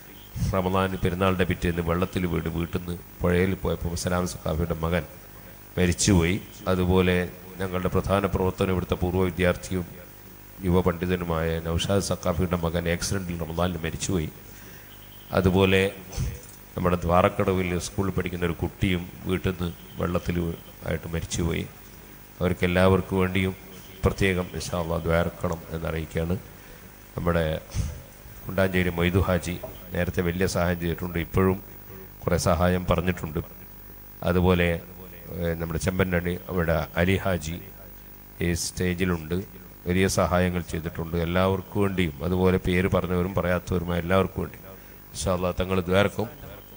റമദാൻ പെരുന്നാളിൻ്റെ പിറ്റേന്ന് വെള്ളത്തിൽ വീട് വീട്ടിൽ നിന്ന് പുഴയിൽ പോയപ്പോൾ സലാം സഖാഫിയുടെ മകൻ മരിച്ചുപോയി അതുപോലെ ഞങ്ങളുടെ പ്രധാന പ്രവർത്തനം ഇവിടുത്തെ പൂർവ്വ വിദ്യാർത്ഥിയും യുവ പണ്ഡിതനുമായ നൌഷാദ് സക്കാഫിയുടെ മകൻ ആക്സിഡൻറ്റിൽ റമദാനിൽ മരിച്ചുപോയി അതുപോലെ നമ്മുടെ ദ്വാരക്കടവിൽ സ്കൂളിൽ പഠിക്കുന്ന ഒരു കുട്ടിയും വീട്ടിൽ നിന്ന് വെള്ളത്തിൽ ആയിട്ട് മരിച്ചുപോയി അവർക്ക് എല്ലാവർക്കും വേണ്ടിയും പ്രത്യേകം ഇൻഷാല്ലാ ദ്വാരക്കണം എന്നറിയിക്കുകയാണ് നമ്മുടെ കുണ്ടാഞ്ചേരി മൊയ്തു ഹാജി നേരത്തെ വലിയ സഹായം ചെയ്തിട്ടുണ്ട് ഇപ്പോഴും കുറേ സഹായം പറഞ്ഞിട്ടുണ്ട് അതുപോലെ ഏഹ്, നമ്മുടെ ചെമ്പന്നണി അവിടെ അലി ഹാജി ഈ സ്റ്റേജിലുണ്ട് വലിയ സഹായങ്ങൾ ചെയ്തിട്ടുണ്ട് എല്ലാവർക്കും വേണ്ടിയും അതുപോലെ പേര് പറഞ്ഞവരും പറയാത്തവരുമായ എല്ലാവർക്കും വേണ്ടി ഇൻഷാല്ലാ തങ്ങൾ ദ്വാരക്കും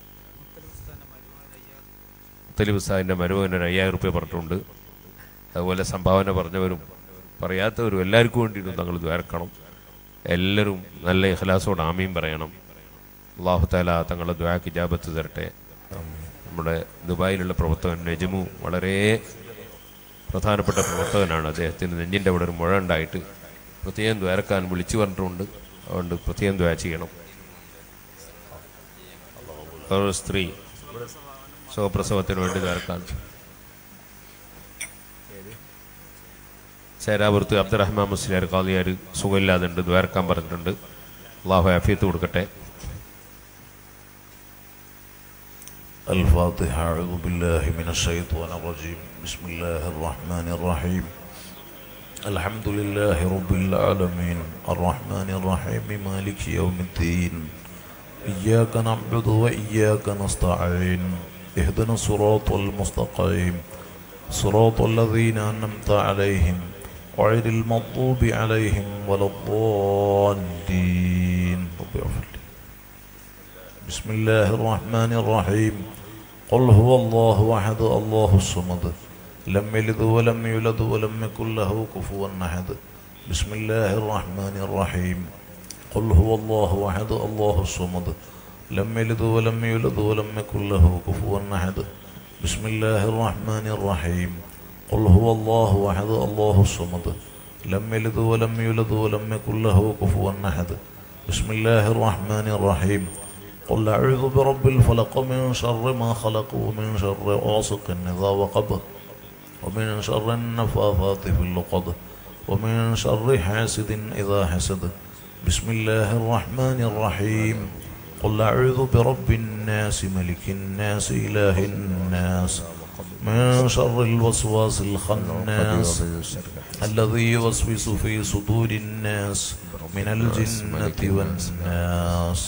മുത്തലിബ് സാഹിൻ്റെ മരുമകന് ഒരു അയ്യായിരം റുപ്യ പറഞ്ഞിട്ടുണ്ട് അതുപോലെ സംഭാവന പറഞ്ഞവരും പറയാത്തവരും എല്ലാവർക്കും വേണ്ടിയിട്ടും തങ്ങൾ ദ്വാരക്കണം എല്ലാവരും നല്ല ഇഖലാസോട് ആമീൻ പറയണം അള്ളാഹു താല തങ്ങളുടെ ദ്വാക്ക് ഇജാബത്ത് തരട്ടെ നമ്മുടെ ദുബായിലുള്ള പ്രവർത്തകൻ നജമു വളരെ പ്രധാനപ്പെട്ട പ്രവർത്തകനാണ് അദ്ദേഹത്തിന് നെഞ്ചിൻ്റെ അവിടെ ഒരു മുഴ ഉണ്ടായിട്ട് പ്രത്യേകം ദ്വാരക്കാൻ വിളിച്ചു പറഞ്ഞിട്ടുണ്ട് അതുകൊണ്ട് പ്രത്യേകം ദ്വാ ചെയ്യണം ഒരു സ്ത്രീ സുഖപ്രസവത്തിന് വേണ്ടി ദ്വാരക്കാൻ ചേരാപുരത്ത് അബ്ദുറഹ്മാൻ മുസ്ലിയാർ കാളിയാർ സുഖമില്ലാതുണ്ട് ദ്വാരക്കാൻ പറഞ്ഞിട്ടുണ്ട് അള്ളാഹു ആഫിയത്ത് കൊടുക്കട്ടെ الفاتحة أعوذ بالله من الشيطان الرجيم بسم الله الرحمن الرحيم الحمد لله رب العالمين الرحمن الرحيم مالك يوم الدين إياك نعبد وإياك نستعين اهدنا الصراط المستقيم صراط الذين أنعمت عليهم غير المغضوب عليهم ولا الضالين رب اغفر لي بسم الله الرحمن الرحيم قل هو الله احد الله الصمد لم يلد ولم يولد ولم يكن له كفوا أحد بسم الله الرحمن الرحيم قل هو الله أحد الله الصمد لم يلد ولم يولد ولم يكن له كفوا أحد بسم الله الرحمن الرحيم قل هو الله أحد الله الصمد لم يلد ولم يولد ولم يكن له كفوا أحد بسم الله الرحمن الرحيم قل أعوذ برب الفلق من شر ما خلق ومن شر غاسق إذا وقب ومن شر النفاثات في اللقد ومن شر حاسد إذا حسد بسم الله الرحمن الرحيم قل أعوذ برب الناس ملك الناس إله الناس من شر الوسواس الخناس الذي يوسوس في صدور الناس من الجنة والناس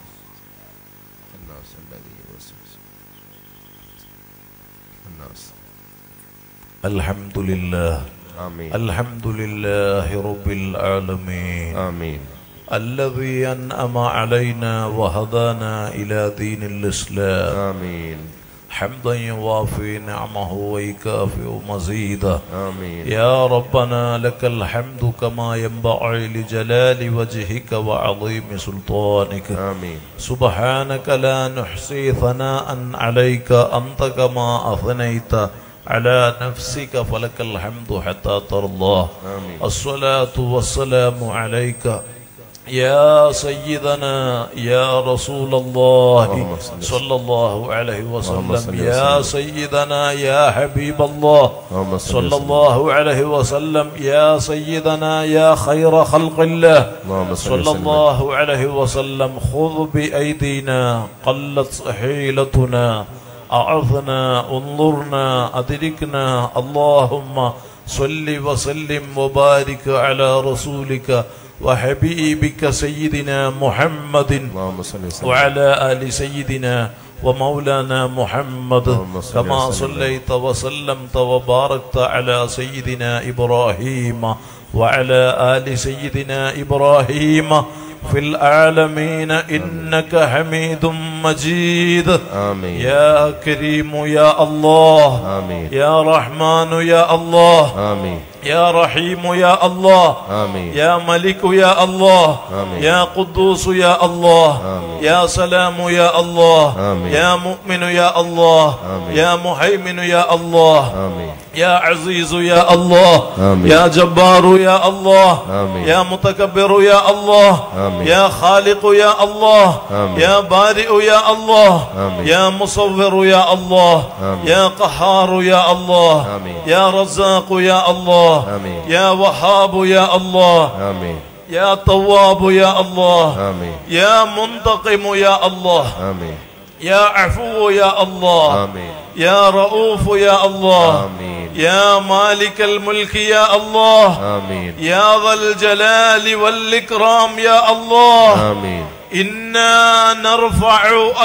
الناس الذي يوسوس الناس الحمد لله آمين الحمد لله رب العالمين آمين الذي أنعم علينا وهدانا إلى دين الإسلام آمين حمدا يوافي نعمه ويكافئ مزيده آمين يا ربنا لك الحمد كما ينبغي لجلال وجهك وعظيم سلطانك آمين سبحانك لا نحصي ثناء عليك أنت كما أثنيت على نفسك فلك الحمد حتى ترضى آمين الصلاة والسلام عليك يا سيدنا يا رسول الله اللهم صل صلى الله عليه اللهم صل وسلم يا وسلم. سيدنا يا حبيب الله اللهم صل صلى وسلم. الله عليه وسلم يا سيدنا يا خير خلق الله اللهم صل صلى وسلم. الله عليه وسلم خذ بأيدينا قلت حيلتنا أعظنا انظرنا أدركنا اللهم صل وسلم وبارك على رسولك وحبيبك سيدنا محمد اللهم صل وسلم وعلى آل سيدنا ومولانا محمد اللهم صل كما وسلم. صليت وسلمت وباركت على سيدنا إبراهيم وعلى آل سيدنا إبراهيم في العالمين إنك حميد مجيد آمين يا كريم يا الله آمين يا رحمن يا الله آمين يا رحيم يا الله آمين يا ملك يا الله آمين. يا قدوس يا الله آمين. يا سلام يا الله آمين. يا مؤمن يا الله آمين. يا مهيمن يا الله آمين يا عزيز يا الله آمين. يا جبار يا الله آمين. يا متكبر يا الله آمين. يا خالق يا الله آمين. يا بارئ يا الله آمين. يا مصور يا الله آمين. يا قهار يا الله آمين. يا رزاق يا الله آمين. يا وهاب يا الله آمين يا تواب يا الله آمين يا منتقم يا الله آمين يا عفو يا الله آمين يا رؤوف يا الله آمين يا مالك الملك يا الله آمين يا ذا الجلال والإكرام يا الله آمين إنا نرفع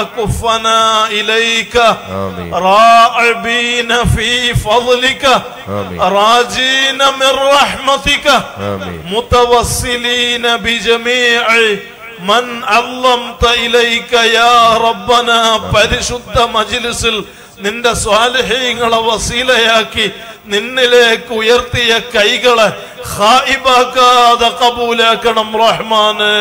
أكفنا إليك آمين راعبين في فضلك آمين. راجين من رحمتك آمين متوسلين بجميع من علمت إليك يا ربنا പരിശുദ്ധ മജിലിസിൽ നിന്റെ സ്വാലഹ്യങ്ങളെ വസീലയാക്കി നിന്നിലേക്ക് ഉയർത്തിയ കൈകളെ ഹായിബാക്കാതെ കബൂലാക്കണം റഹ്മാന്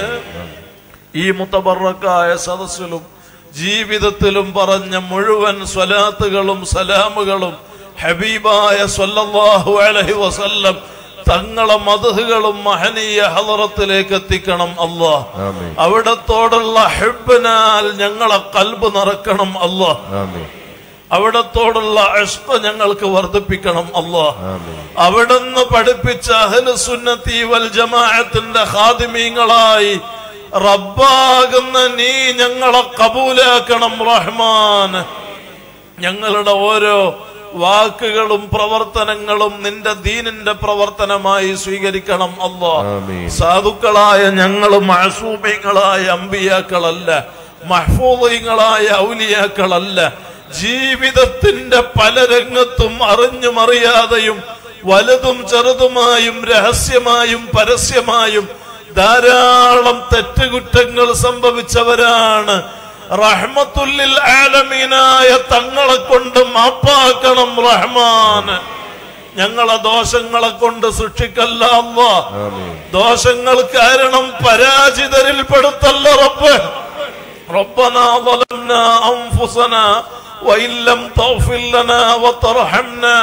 ഈ മുത്തബറക്കായ സദസ്സിലും ജീവിതത്തിലും പറഞ്ഞ മുഴുവൻ സ്വലാത്തുകളും സലാമുകളും ഹബീബായ സ്വല്ലല്ലാഹു അലൈഹി വസല്ലം തങ്ങളെ മധുകളും മഹനീയ ഹലറത്തിലേക്ക് എത്തിക്കണം അല്ലാ ആമീൻ. അവിടത്തോടുള്ള ഹെബിനാൽ ഞങ്ങളെ കൽബ് നിറക്കണം അല്ലാ ആമീൻ അവിടത്തോടുള്ള ഇഷ്ക ഞങ്ങൾക്ക് വർദ്ധിപ്പിക്കണം അല്ലാ ആമീൻ അവിടുന്ന് പഠിപ്പിച്ച അഹ്ലുസുന്നത്തി വൽ ജമാഅത്തിന്റെ ഖാദിമീങ്ങളായി റബ്ബാകുന്ന നീ ഞങ്ങളെ കബൂലാക്കണം റഹ്മാൻ ഞങ്ങളുടെ ഓരോ വാക്കുകളും പ്രവർത്തനങ്ങളും നിന്റെ ദീനിന്റെ പ്രവർത്തനമായി സ്വീകരിക്കണം അല്ലോ ആമീൻ. സാധുക്കളായ ഞങ്ങൾ മഹസൂമിങ്ങളായ അമ്പിയാക്കളല്ല മഹ്ഫൂദീങ്ങളായ ഔലിയാക്കളല്ല ജീവിതത്തിന്റെ പല രംഗത്തും അറിഞ്ഞും അറിയാതെയും വലുതും ചെറുതുമായും രഹസ്യമായും പരസ്യമായും ധാരാളം തെറ്റുകുറ്റങ്ങൾ സംഭവിച്ചവരാണ് റഹ്മത്തുല്ലിൽ ആലമീനായ തങ്ങളെ കൊണ്ട് മാപ്പാക്കണം റഹ്മാൻ ഞങ്ങളെ ദോഷങ്ങളെ കൊണ്ട് സൃഷ്ടിക്കല്ല അല്ലാ ആമീൻ ദോഷങ്ങൾ കാരണം പരാജിതരിൽ പെടുത്തല്ല റബ്ബ് ربنا ظلمنا أنفسنا وإن لم تغفر لنا وترحمنا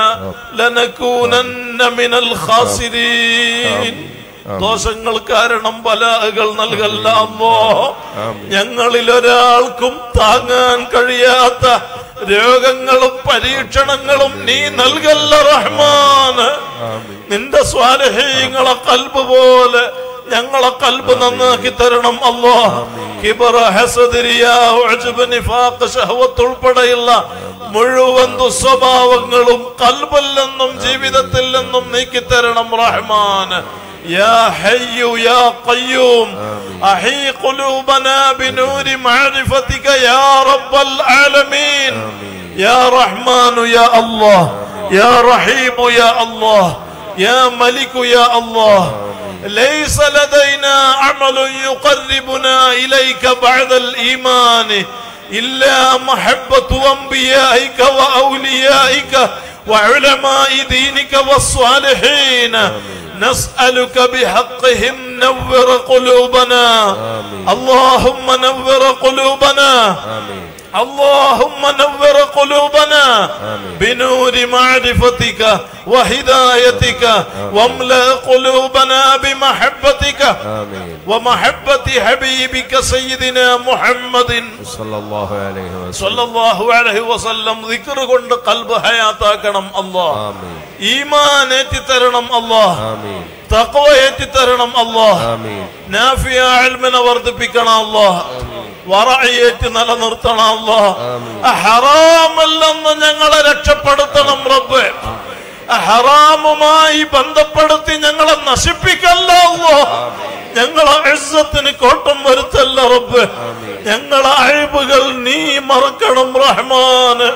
لنكونن من الخاسرين ദോഷങ്ങൾ കാരണം ബലാകൾ നൽകല്ല അമ്മോ ഞങ്ങളിൽ ഒരാൾക്കും താങ്ങാൻ കഴിയാത്ത രോഗങ്ങളും പരീക്ഷണങ്ങളും നീ നൽകല്ല റഹ്മാന് നിന്റെ സ്വാരഹീങ്ങളെ കൽബ് പോലെ ഞങ്ങളെ കൽബ് നന്നാക്കി തരണം അല്ലോ കിബറ ഹസദിരിയ ഉജ്ബ്, നിഫാഖ്, ശഹവത്ത് ഉൾപ്പെടെയുള്ള മുഴുവൻ ദുസ്വഭാവങ്ങളും കൽബിൽ നിന്നും ജീവിതത്തിൽ നിന്നും നീക്കി തരണം റഹ്മാൻ يا حي يا قيوم أحي قلوبنا بنور معرفتك يا رب العالمين يا رحمن يا الله يا رحيم يا الله يا ملك يا الله ليس لدينا عمل يقربنا إليك بعد الإيمان إلا محبة أنبيائك وأوليائك وعلماء دينك والصالحين نسألك بحقهم نور قلوبنا اللهم نور قلوبنا ആമീൻ اللهم نور قلوبنا بنور معرفتك وهدايتك واملأ قلوبنا بمحبتك ആമീൻ ومحبة حبيبك سيدنا محمد സല്ലല്ലാഹു അലൈഹി വസല്ലം صلى الله عليه وسلم ذكر കൊണ്ട് കൽബ് ഹയാത്താക്കണം അല്ലാഹ് ആമീൻ ഈമാൻ ഏറ്റിത്തരണം അല്ലാഹ് ആമീൻ തഖ്വ ഏറ്റിത്തരണം അല്ലാഹ് ആമീൻ നാഫിയ ഇൽമിനെ വർദ്ധിപ്പിക്കണം അല്ലാഹ് വറഅയേറ്റ് നിലനിർത്തണം അല്ലാഹ് ഹറാമിൽ നിന്ന് ഞങ്ങളെ രക്ഷപ്പെടുത്തണം റബ്ബ് ഹറാമുമായി ബന്ധപ്പെടുത്തി ഞങ്ങളെ നശിപ്പിക്കല്ല അല്ലാഹ് ഞങ്ങളെ ഇസ്സത്തിന് കോട്ടം വരുത്തല്ല റബ്ബ് ഞങ്ങളെ അഴിബുകൾ നീ മറക്കണം റഹ്മാന്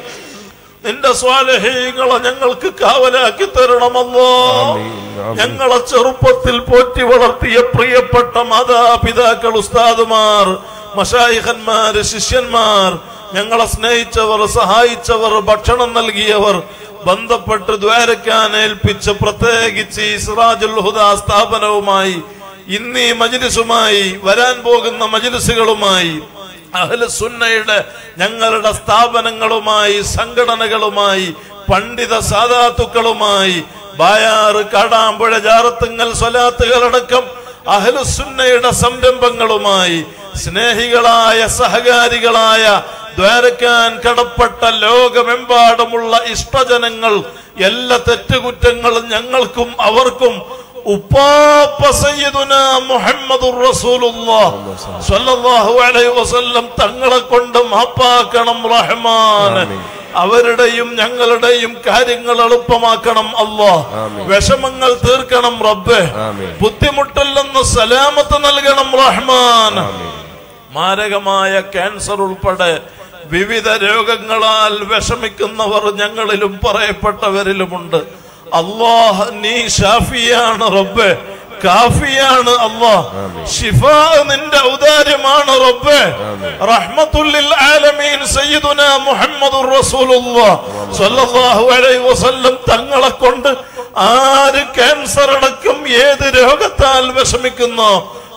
നിന്റെ സ്വാലഹീങ്ങളെ ഞങ്ങൾക്ക് കാവലാക്കി തരണമല്ലോ ആമീൻ, ആമീൻ. ഞങ്ങളെ ചെറുപ്പത്തിൽ പോറ്റി വളർത്തിയ പ്രിയപ്പെട്ട മാതാപിതാക്കൾ ഉസ്താദുമാർ മഷായിഖന്മാര് ശിഷ്യന്മാർ ഞങ്ങളെ സ്നേഹിച്ചവർ സഹായിച്ചവർ ഭക്ഷണം നൽകിയവർ ബന്ധപ്പെട്ട് ദ്വാരക്കാൻ ഏൽപ്പിച്ച പ്രത്യേകിച്ച് ഈ സിറാജുൽ ഹുദ സ്ഥാപനവുമായി ഇന്നീ മജിലിസുമായി വരാൻ പോകുന്ന മജിലിസുകളുമായി അഹ്ല സുന്നയുടെ ഞങ്ങളുടെ സ്ഥാപനങ്ങളുമായി സംഘടനകളുമായി പണ്ഡിത സാധാത്തുക്കളുമായി ബായാറ് കാടാമ്പുഴ ജാറത്തുങ്ങൽ സ്വലാത്തുകളടക്കം അഹ്ലുസുന്നയുടെ സംരംഭങ്ങളുമായി സ്നേഹികളായ സഹകാരികളായ ദ്വാരക്കാൻ കടപ്പെട്ട ലോകമെമ്പാടുമുള്ള ഇഷ്ടജനങ്ങൾ എല്ലാ തെറ്റുകുറ്റങ്ങളും ഞങ്ങൾക്കും അവർക്കും ഉപ്പാപ്പ സയ്യിദുന മുഹമ്മദുർ റസൂലുള്ളാഹ് സ്വല്ലല്ലാഹു അലൈഹി വസല്ലം തങ്ങളെ കൊണ്ട് മാപ്പാക്കണം റഹ്മാൻ ആമീൻ. അവരുടെയും ഞങ്ങളുടെയും കാര്യങ്ങൾ എളുപ്പമാക്കണം അല്ലാ ആമീൻ. വിഷമങ്ങൾ തീർക്കണം റബ്ബ് ആമീൻ. ബുദ്ധിമുട്ടിൽ നിന്ന് സലാമത്ത് നൽകണം റഹ്മാൻ ആമീൻ. മാരകമായ ക്യാൻസർ ഉൾപ്പെടെ വിവിധ രോഗങ്ങളാൽ വിഷമിക്കുന്നവർ ഞങ്ങളിലും പറയപ്പെട്ടവരിലുമുണ്ട് അള്ളാഹ് നീ ഷാഫിയാണ് റബ്ബ് കാഫിയാണ് അള്ളാഹ് ഷിഫ നിന്റെ ഔദാര്യമാണ് റബ്ബ് റഹ്മത്തുല്ലിൽ ആലമീൻ സയ്യിദുന മുഹമ്മദുർ റസൂലുള്ളാഹ് സ്വല്ലല്ലാഹു അലൈഹി വസല്ലം തങ്ങളെ കൊണ്ട് ആര് ക്യാൻസർ അടക്കം ഏത് രോഗത്താൽ വിഷമിക്കുന്നോ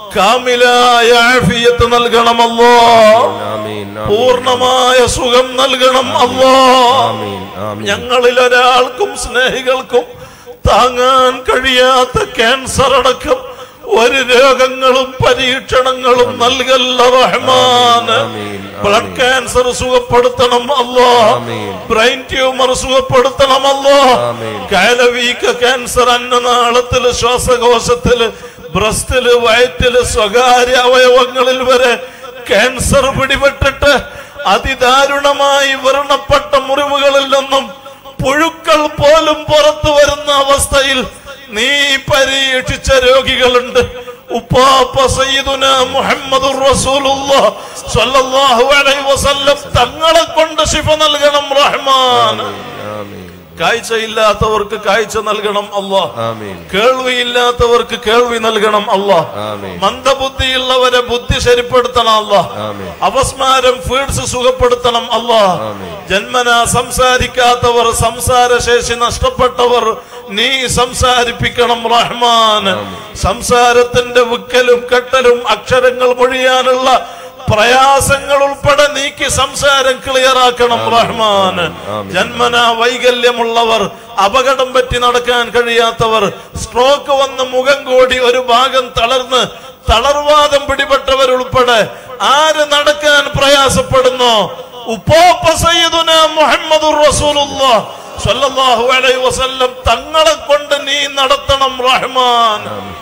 കാമിലായ ആഫിയത്ത് നൽകണമല്ലോ ആമീൻ ആമീൻ പൂർണമായ സുഖം നൽകണം അല്ലോ ആമീൻ ആമീൻ ഞങ്ങളിൽ ഒരാൾക്കും സ്നേഹികൾക്കും താങ്ങാൻ കഴിയാത്ത ക്യാൻസർ അടക്കം ഒരു രോഗങ്ങളും പരീക്ഷണങ്ങളും നൽകല്ല റഹ്മാൻ ആമീൻ, ബ്ലഡ് ആമീൻ. ക്യാൻസർ സുഖപ്പെടുത്തണം അല്ലോ ആമീൻ. ബ്രെയിൻ ട്യൂമർ സുഖപ്പെടുത്തണം അല്ലോ ആമീൻ. കയലവീക്ക ക്യാൻസർ അന്നനാളത്തില് ശ്വാസകോശത്തില് ബ്രസ്റ്റില് വയറ്റില് സ്വകാര്യ അവയവങ്ങളിൽ വരെ ക്യാൻസർ പിടിപെട്ടിട്ട് അതിദാരുണമായി വ്രണപ്പെട്ട മുറിവുകളിൽ നിന്നും പുഴുക്കൾ പോലും പുറത്തു വരുന്ന അവസ്ഥയിൽ നീ പരീക്ഷിച്ച രോഗികളുണ്ട് ഉപ്പാപ്പ സയ്യിദുന മുഹമ്മദുർ റസൂലുള്ളാഹ് സ്വല്ലല്ലാഹു അലൈഹി വസല്ലം തങ്ങളെ കൊണ്ട് ശിഫ നൽകണം റഹ്മാൻ ആമീൻ കാഴ്ചയില്ലാത്തവർക്ക് കാഴ്ച നൽകണം അല്ലാ ആമീൻ കേൾവിയില്ലാത്തവർക്ക് കേൾവി നൽകണം അല്ലാ ആമീൻ മന്ദബുദ്ധിയുള്ളവരെ ബുദ്ധി ശരിപ്പെടുത്തണം അല്ലാ ആമീൻ അപസ്മാരം ഫീഡ്സ് സുഖപ്പെടുത്തണം അല്ലാ ആമീൻ. ജന്മന സംസാരിക്കാത്തവർ സംസാരശേഷി നഷ്ടപ്പെട്ടവർ നീ സംസാരിപ്പിക്കണം റഹ്മാൻ സംസാരത്തിന്റെ വിക്കലും കെട്ടലും അക്ഷരങ്ങൾ മൊഴിയാനുള്ള പ്രയാസങ്ങൾ ഉൾപ്പെടെ നീക്കി സംസാരം ക്ലിയർ ആക്കണം റഹ്മാൻ ആമീൻ. ജന്മന വൈകല്യമുള്ളവർ അപകടം പറ്റി നടക്കാൻ കഴിയാത്തവർ സ്ട്രോക്ക് വന്ന് മുഖം കൂടി ഒരു ഭാഗം തളർന്ന് തളർവാദം പിടിപെട്ടവരുൾപ്പെടെ ആര് നടക്കാൻ പ്രയാസപ്പെടുന്നു ഉപ്പോപ്പ സയ്യിദുന മുഹമ്മദുർ റസൂലുള്ളാഹ് സ്വല്ലല്ലാഹു അലൈഹി വസല്ലം തങ്ങളെ കൊണ്ട് നീ നടത്തണം റഹ്മാൻ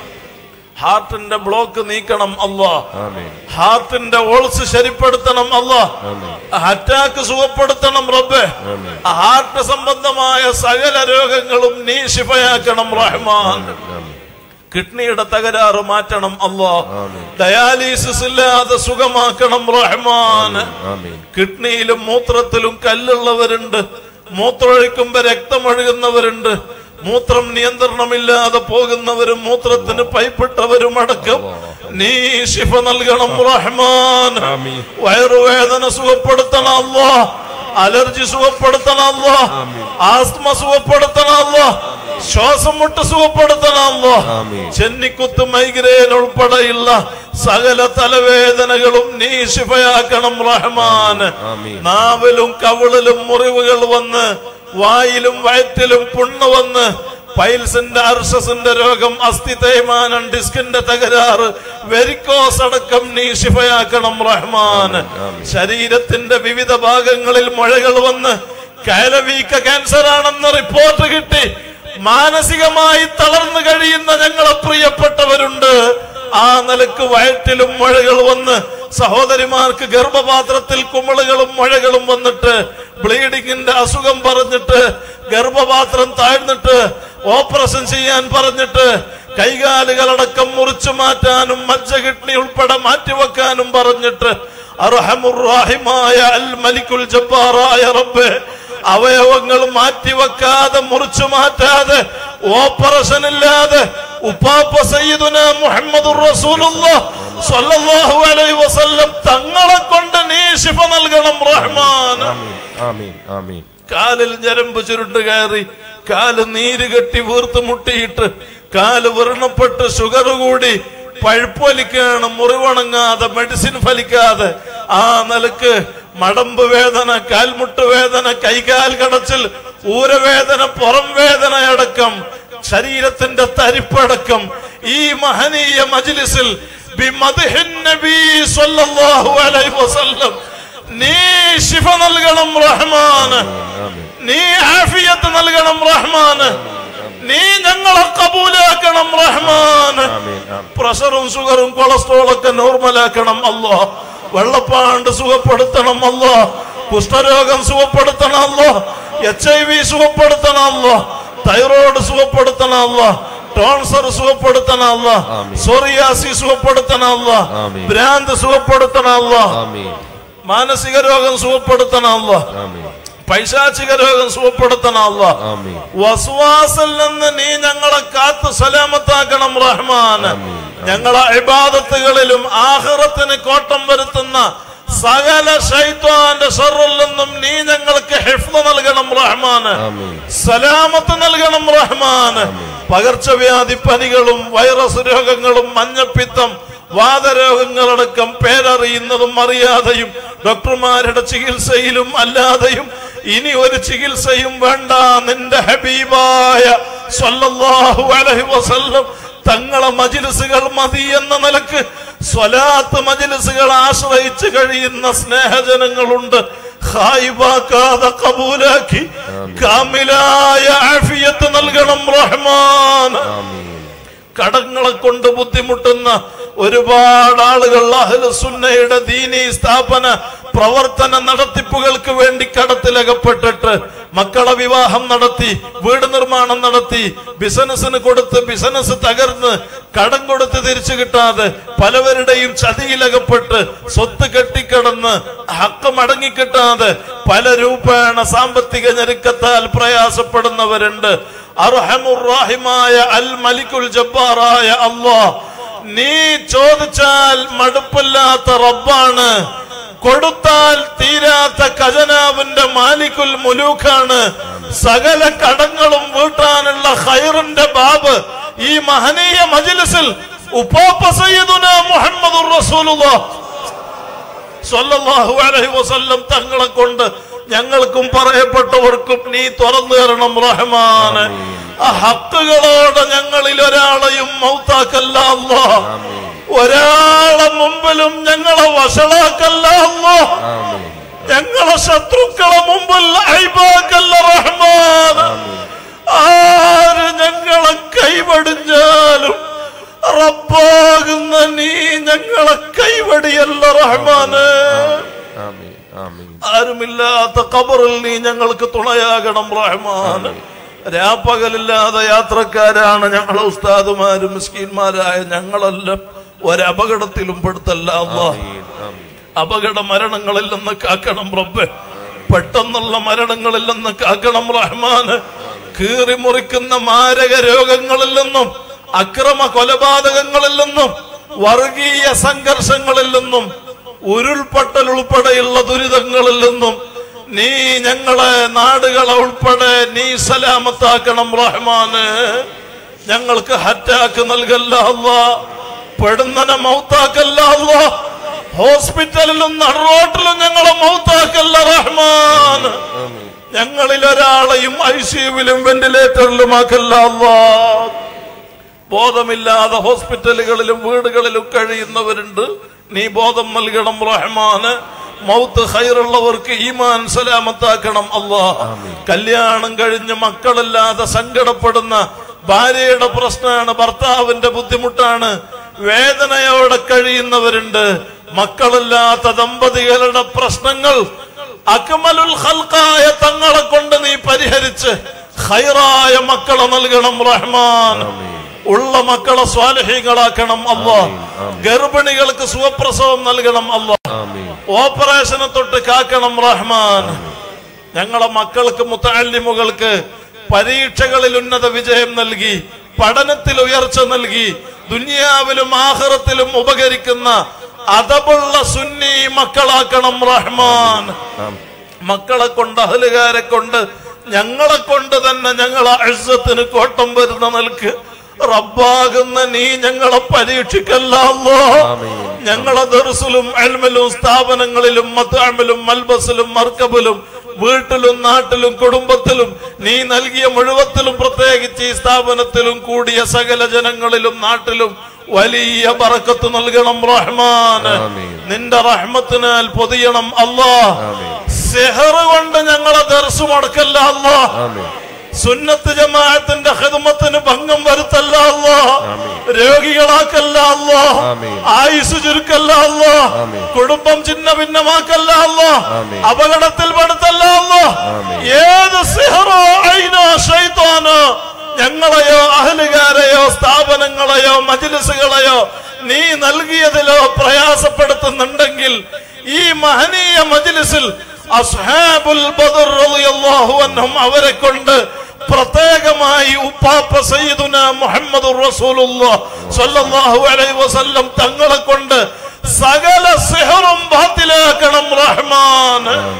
ഹാർട്ടിന്റെ ബ്ലോക്ക് നീക്കണം അല്ലാ ആമീൻ ഹാർട്ടിന്റെ ഓൾസ് ശരിപ്പെടുത്തണം അല്ലാ ആമീൻ അറ്റാക്ക് സുഖപ്പെടുത്തണം റബ്ബെ ആമീൻ ഹാർട്ട് സംബന്ധമായ സകല രോഗങ്ങളും നീ ശിഫയാക്കണം റഹ്മാൻ ആമീൻ കിഡ്നിയുടെ തകരാറ് മാറ്റണം അല്ലാ ആമീൻ. ഡയാലിസിസ് ഇല്ലാതെ സുഖമാക്കണം റഹ്മാൻ ആമീൻ കിഡ്നിയിലും മൂത്രത്തിലും കല്ലുള്ളവരുണ്ട് മൂത്രമൊഴിക്കുമ്പോ രക്തമൊഴുകുന്നവരുണ്ട് മൂത്രം നിയന്ത്രണമില്ലാതെ പോകുന്നവരും മൂത്രത്തിന് പൈപ്പിട്ടവരും അടക്കം നീ ശിഫ നൽകണം റഹ്മാൻ ആമീൻ. വയറുവേദന സുഖപ്പെടുത്തണം അല്ലാ അലർജി സുഖപ്പെടുത്തണം അല്ലാ ആസ്മ സുഖപ്പെടുത്തണം അല്ലാ ശ്വാസം മുട്ട് സുഖപ്പെടുത്തണം അല്ലാ ആമീൻ. ചെന്നിക്കുത്ത് മൈഗ്രെയിൻ ഉൾപ്പെടെയുള്ള സകല തലവേദനകളും നീ ശിഫയാക്കണം റഹ്മാൻ ആമീൻ. നാവിലും കവിളിലും മുറിവുകൾ വന്ന് വായിലും വയറ്റിലും പുണ്ണ് വന്ന് പൈൽസിന്റെ അർഷസിന്റെ രോഗം അസ്ഥി തേയ്മാനം ഡിസ്കിന്റെ തകരാറ് വെരിക്കോസ് അടക്കം നീ ശിഫയാക്കണം റഹ്മാൻ ശരീരത്തിന്റെ വിവിധ ഭാഗങ്ങളിൽ മുഴകൾ വന്ന് കയലവീക്ക ക്യാൻസർ ആണെന്ന് റിപ്പോർട്ട് കിട്ടി മാനസികമായി തളർന്നു കഴിയുന്ന ഞങ്ങളെ പ്രിയപ്പെട്ടവരുണ്ട് ആ നിലക്ക് വയറ്റിലും മുഴകൾ വന്ന് സഹോദരിമാർക്ക് ഗർഭപാത്രത്തിൽ കുമിളുകളും മുഴകളും വന്നിട്ട് ബ്ലീഡിങ്ങിന്റെ അസുഖം പറഞ്ഞിട്ട് ഗർഭപാത്രം താഴ്ന്നിട്ട് ഓപ്പറേഷൻ ചെയ്യാൻ പറഞ്ഞിട്ട് കൈകാലുകളടക്കം മുറിച്ചു മാറ്റാനും മജ്ജ കിഡ്നി ഉൾപ്പെടെ മാറ്റിവെക്കാനും പറഞ്ഞിട്ട് അർഹമുറാഹിമായ അൽ മലിക്കുൽ ജബ്ബാറായ റബ്ബേ അവയവങ്ങൾ മാറ്റിവെക്കാതെ മുറിച്ചു മാറ്റാതെ ഓപ്പറേഷൻ ഇല്ലാതെ ഉപ്പാപ്പ സയ്യിദുന മുഹമ്മദുർ റസൂലുള്ളാഹ് സ്വല്ലല്ലാഹു അലൈഹി വസല്ലം തങ്ങളെ കൊണ്ട് നീ ശിഫ നൽകണം റഹ്മാൻ ആമീൻ ആമീൻ ആമീൻ കാലിൽ ഞരമ്പ് ചുരുണ്ട് കയറി കാല് നീര് കെട്ടി വീർത്ത് മുട്ടിയിട്ട് കാല് വ്രണപ്പെട്ട് ഷുഗർ കൂടി പഴുപ്പ് വലിക്കാണ് മുറിവണങ്ങാതെ മെഡിസിൻ ഫലിക്കാതെ ആ നിലക്ക് മടമ്പ് വേദന കാൽമുട്ട് വേദന കൈകാൽ കടച്ചിൽ ഊരവേദന പുറം വേദന അടക്കം ശരീരത്തിന്റെ തരിപ്പടക്കം ഈ മഹനീയ മജ്ലിസിൽ ബിമദ്ഹിൻ നബി സ്വല്ലല്ലാഹു അലൈഹി വസല്ലം നീ ശിഫ നൽകണം റഹ്മാന് ആമീൻ നീ ആഫിയത്ത് നൽകണം റഹ്മാന് നീ ഞങ്ങളെ കബൂലാക്കണം റഹ്മാന് ആമീൻ ആമീൻ പ്രഷറും ഷുഗറും കൊളസ്ട്രോൾ ഒക്കെ നോർമലാക്കണം അല്ലോ വെള്ളപ്പാണ്ട് സുഖപ്പെടുത്തണം അല്ലോ കുഷ്ഠരോഗം സുഖപ്പെടുത്തണം അല്ലോ എച്ച് ഐ വി സുഖപ്പെടുത്തണം അല്ലോ തൈറോയ്ഡ് സുഖപ്പെടുത്തണം അല്ലോ ടോൺസർ സുഖപ്പെടുത്തണം അല്ലോ ആമീൻ. സോറിയാസി സുഖപ്പെടുത്തണം അല്ലോ ആമീൻ. ഭ്രാന്ത് സുഖപ്പെടുത്തണം അല്ലോ ആമീൻ മാനസിക രോഗം സുഖപ്പെടുത്തണം അല്ലോ ആമീൻ പൈശാചിക രോഗം സുഖപ്പെടുത്തണം അല്ലോ ആമീൻ വസ്വാസിൽ നിന്ന് നീ ഞങ്ങളെ കാത്ത് സലാമത്താക്കണം റഹ്മാൻ ആമീൻ. ഞങ്ങളെ ഇബാദത്തുകളിലും ആഹ്റത്തിന് കോട്ടം വരുത്തുന്ന സകല ശൈത്വാന്റെ ഷറിൽ നിന്നും നീ ഞങ്ങൾക്ക് ഹിഫ്ദ് നൽകണം റഹ്മാൻ ആമീൻ സലാമത്ത് നൽകണം റഹ്മാൻ പകർച്ചവ്യാധി പനികളും വൈറസ് രോഗങ്ങളും മഞ്ഞപ്പിത്തം വാദരോഗങ്ങളടക്കം പേരറിയുന്നതും അറിയാതെയും ഡോക്ടർമാരുടെ ചികിത്സയിലും അല്ലാതെയും ഇനി ഒരു ചികിത്സയും വേണ്ട നിന്റെ ഹബീബായ സ്വല്ലല്ലാഹു അലൈഹി വസല്ലം തങ്ങളെ മജിലിസുകൾ മതി എന്ന നിലക്ക് സ്വലാത്ത് മജിലിസുകൾ ആശ്രയിച്ച് കഴിയുന്ന സ്നേഹജനങ്ങളുണ്ട് ഹായിബാക്കാതെ കബൂലാക്കി കാമിലായ ആഫിയത്ത് നൽകണം റഹ്മാൻ ആമീൻ കടങ്ങളെ കൊണ്ട് ബുദ്ധിമുട്ടുന്ന ഒരുപാട് ആളുകൾ അഹ്ലു സുന്നയുടെ ദീനി സ്ഥാപന പ്രവർത്തന നടത്തിപ്പുകൾക്ക് വേണ്ടി കടത്തിലകപ്പെട്ടിട്ട് മക്കളെ വിവാഹം നടത്തി വീട് നിർമ്മാണം നടത്തി ബിസിനസ്സിന് കൊടുത്ത് ബിസിനസ് തകർന്ന് കടം കൊടുത്ത് തിരിച്ചു കിട്ടാതെ പലവരുടെയും ചതിയിലകപ്പെട്ട് സ്വത്ത് കെട്ടിക്കിടന്ന് ഹക്ക് മടങ്ങിക്കിട്ടാതെ പല രൂപേണ സാമ്പത്തിക ഞെരുക്കത്താൽ പ്രയാസപ്പെടുന്നവരുണ്ട് അർഹമുറാഹിമായ അൽ മലിക്കുൽ ജബ്ബാറായ അള്ളാഹ് നീ ചോദിച്ചാൽ മടുപ്പില്ലാത്ത റബ്ബാണ് കൊടുത്താൽ തീരാത്ത ഖജനാവിന്റെ മാലിക്കുൽ മുലൂക്കാണ് സകല കടങ്ങളും വീട്ടാനുള്ള ഖൈറിന്റെ ബാബ് ഈ മഹനീയ മജ്ലിസിൽ ഉപ്പാപ്പ സയ്യിദുന മുഹമ്മദുർ റസൂലുള്ളാഹ് സ്വല്ലല്ലാഹു അലൈഹി വസല്ലം തങ്ങളെ കൊണ്ട് ഞങ്ങൾക്കും പറയപ്പെട്ടവർക്കും നീ തുറന്നു തരണം റഹ്മാന് ആ ഹക്കുകളോടെ ഞങ്ങളിൽ ഒരാളെയും മൗത്താക്കല്ല അല്ലാ ഒരാളെ മുമ്പിലും ഞങ്ങളെ വഷളാക്കല്ല അല്ലാ ആമീൻ ഞങ്ങളെ ശത്രുക്കളെ മുമ്പിൽ അയ്ബാക്കല്ല റഹ്മാൻ ആര് ഞങ്ങളെ കൈവടിഞ്ഞാലും റബ്ബാകുന്ന നീ ഞങ്ങളെ കൈവടിയല്ല റഹ്മാന് ആമീൻ ആമീൻ ആരുമില്ലാത്ത ഖബറിൽ നീ ഞങ്ങൾക്ക് തുണയാകണം റഹ്മാൻ രാപ്പകലില്ലാതെ യാത്രക്കാരാണ് ഞങ്ങളെ ഉസ്താദുമാരും മിസ്കീന്മാരായ ഞങ്ങളെല്ലാം ഒരപകടത്തിലും പെടുത്തല്ല അള്ളാഹ് ആമീൻ ആമീൻ അപകട മരണങ്ങളിൽ നിന്ന് കാക്കണം റബ്ബെ പെട്ടെന്നുള്ള മരണങ്ങളിൽ നിന്ന് കാക്കണം റഹ്മാന് കീറി മുറിക്കുന്ന മാരക രോഗങ്ങളിൽ നിന്നും അക്രമ കൊലപാതകങ്ങളിൽ നിന്നും വർഗീയ സംഘർഷങ്ങളിൽ നിന്നും ഉരുൾപൊട്ടൽ ഉൾപ്പെടെയുള്ള ദുരിതങ്ങളിൽ നിന്നും നീ ഞങ്ങളെ നാടുകളെ ഉൾപ്പെടെ നീ സലാമത്താക്കണം റഹ്മാന് ഞങ്ങൾക്ക് ഹറ്റാക്ക് നൽകല്ല അല്ലാ പെടുന്നനെ മൗത്താക്കല്ല അല്ലാ ഹോസ്പിറ്റലിലും നടുറോട്ടിലും ഞങ്ങളെ മൗത്താക്കല്ല റഹ്മാൻ ആമീൻ ഞങ്ങളിൽ ഒരാളെയും ഐ സിയുവിലും വെന്റിലേറ്ററിലും ആക്കല്ല അല്ലാ ബോധമില്ലാതെ ഹോസ്പിറ്റലുകളിലും വീടുകളിലും കഴിയുന്നവരുണ്ട് നീ ബോധം നൽകണം റഹ്മാന് മൗത്ത് ഹൈറുള്ളവർക്ക് ഈമാൻ സലാമത്താക്കണം അല്ലാ കല്യാണം കഴിഞ്ഞ് മക്കളില്ലാതെ സങ്കടപ്പെടുന്ന ഭാര്യയുടെ പ്രശ്നമാണ് ഭർത്താവിന്റെ ബുദ്ധിമുട്ടാണ് വേദനയോടെ കഴിയുന്നവരുണ്ട് മക്കളില്ലാത്ത ദമ്പതികളുടെ പ്രശ്നങ്ങൾ അക്മലുൽ ഖൽഖായ തങ്ങളെ കൊണ്ട് നീ പരിഹരിച്ച് ഖൈറായ മക്കളെ നൽകണം റഹ്മാൻ ഉള്ള മക്കളെ സ്വാലഹീങ്ങളാക്കണം അല്ലാ ഗർഭിണികൾക്ക് സുഖപ്രസവം നൽകണം അല്ലാ ആമീൻ ഓപ്പറേഷനെ തൊട്ട് കാക്കണം റഹ്മാൻ ഞങ്ങളെ മക്കൾക്ക് മുത്താലിമുകൾക്ക് പരീക്ഷകളിൽ ഉന്നത വിജയം നൽകി പഠനത്തിൽ ഉയർച്ച നൽകി ദുനിയാവിലും ആഹ്റത്തിലും ഉപകരിക്കുന്ന അതബുള്ള സുന്നി മക്കളാക്കണം റഹ്മാൻ ആമീൻ മക്കളെ കൊണ്ട് അഹലുകാരെ കൊണ്ട് ഞങ്ങളെ കൊണ്ട് തന്നെ ഞങ്ങളെ അഴ്സത്തിന് കോട്ടം വരുന്ന നിൽക്ക് റബ്ബാകുന്ന നീ ഞങ്ങളെ പരീക്ഷിക്കല്ലോ ആമീൻ. ഞങ്ങളെ ദർസിലും അൽമിലും സ്ഥാപനങ്ങളിലും മത്താമിലും മൽബസിലും മർക്കബിലും വീട്ടിലും നാട്ടിലും കുടുംബത്തിലും നീ നൽകിയ മുഴുവത്തിലും പ്രത്യേകിച്ച് ഈ സ്ഥാപനത്തിലും കൂടിയ സകല ജനങ്ങളിലും നാട്ടിലും വലിയ ബറക്കത്ത് നൽകണം റഹ്മാൻ ആമീൻ. നിന്റെ റഹ്മത്തിനാൽ പൊതിയണം അല്ലാ ആമീൻ. സെഹർ കൊണ്ട് ഞങ്ങളെ ദർസ് മുടക്കല്ല അല്ലാ ആമീൻ സുന്നത്ത് ജമാഅത്തിന്റെ ഹിദ്മത്തിന് ഭംഗം വരുത്തല്ല അല്ലാ ആമീൻ. രോഗികളാക്കല്ല അല്ലാ ആമീൻ. ആയുസ് ചുരുക്കല്ല അല്ലാ ആമീൻ. കുടുംബം ചിന്ന ഭിന്നമാക്കല്ല അല്ലാ ആമീൻ. അപകടത്തിൽ പെടുത്തല്ല അല്ലാ ആമീൻ. ഏത് സിഹറോ ഐനോ ഷൈത്താനോ ഞങ്ങളെയോ അഹലുകാരെയോ സ്ഥാപനങ്ങളെയോ മജ്ലിസുകളെയോ നീ നൽകിയതിലോ പ്രയാസപ്പെടുത്തുന്നുണ്ടെങ്കിൽ ഈ മഹനീയ മജ്ലിസിൽ അസ്ഹാബുൽ ബദർ റളിയല്ലാഹു അൻഹും അവരെ കൊണ്ട് പ്രത്യേകമായി ഉപ്പാപ്പ സയ്യിദുന മുഹമ്മദ് റസൂലുള്ളാഹ് സ്വല്ലല്ലാഹു അലൈഹി വസല്ലം തങ്ങളെ കൊണ്ട് സകല സിഹറും ബാത്തിലാക്കണം റഹ്മാൻ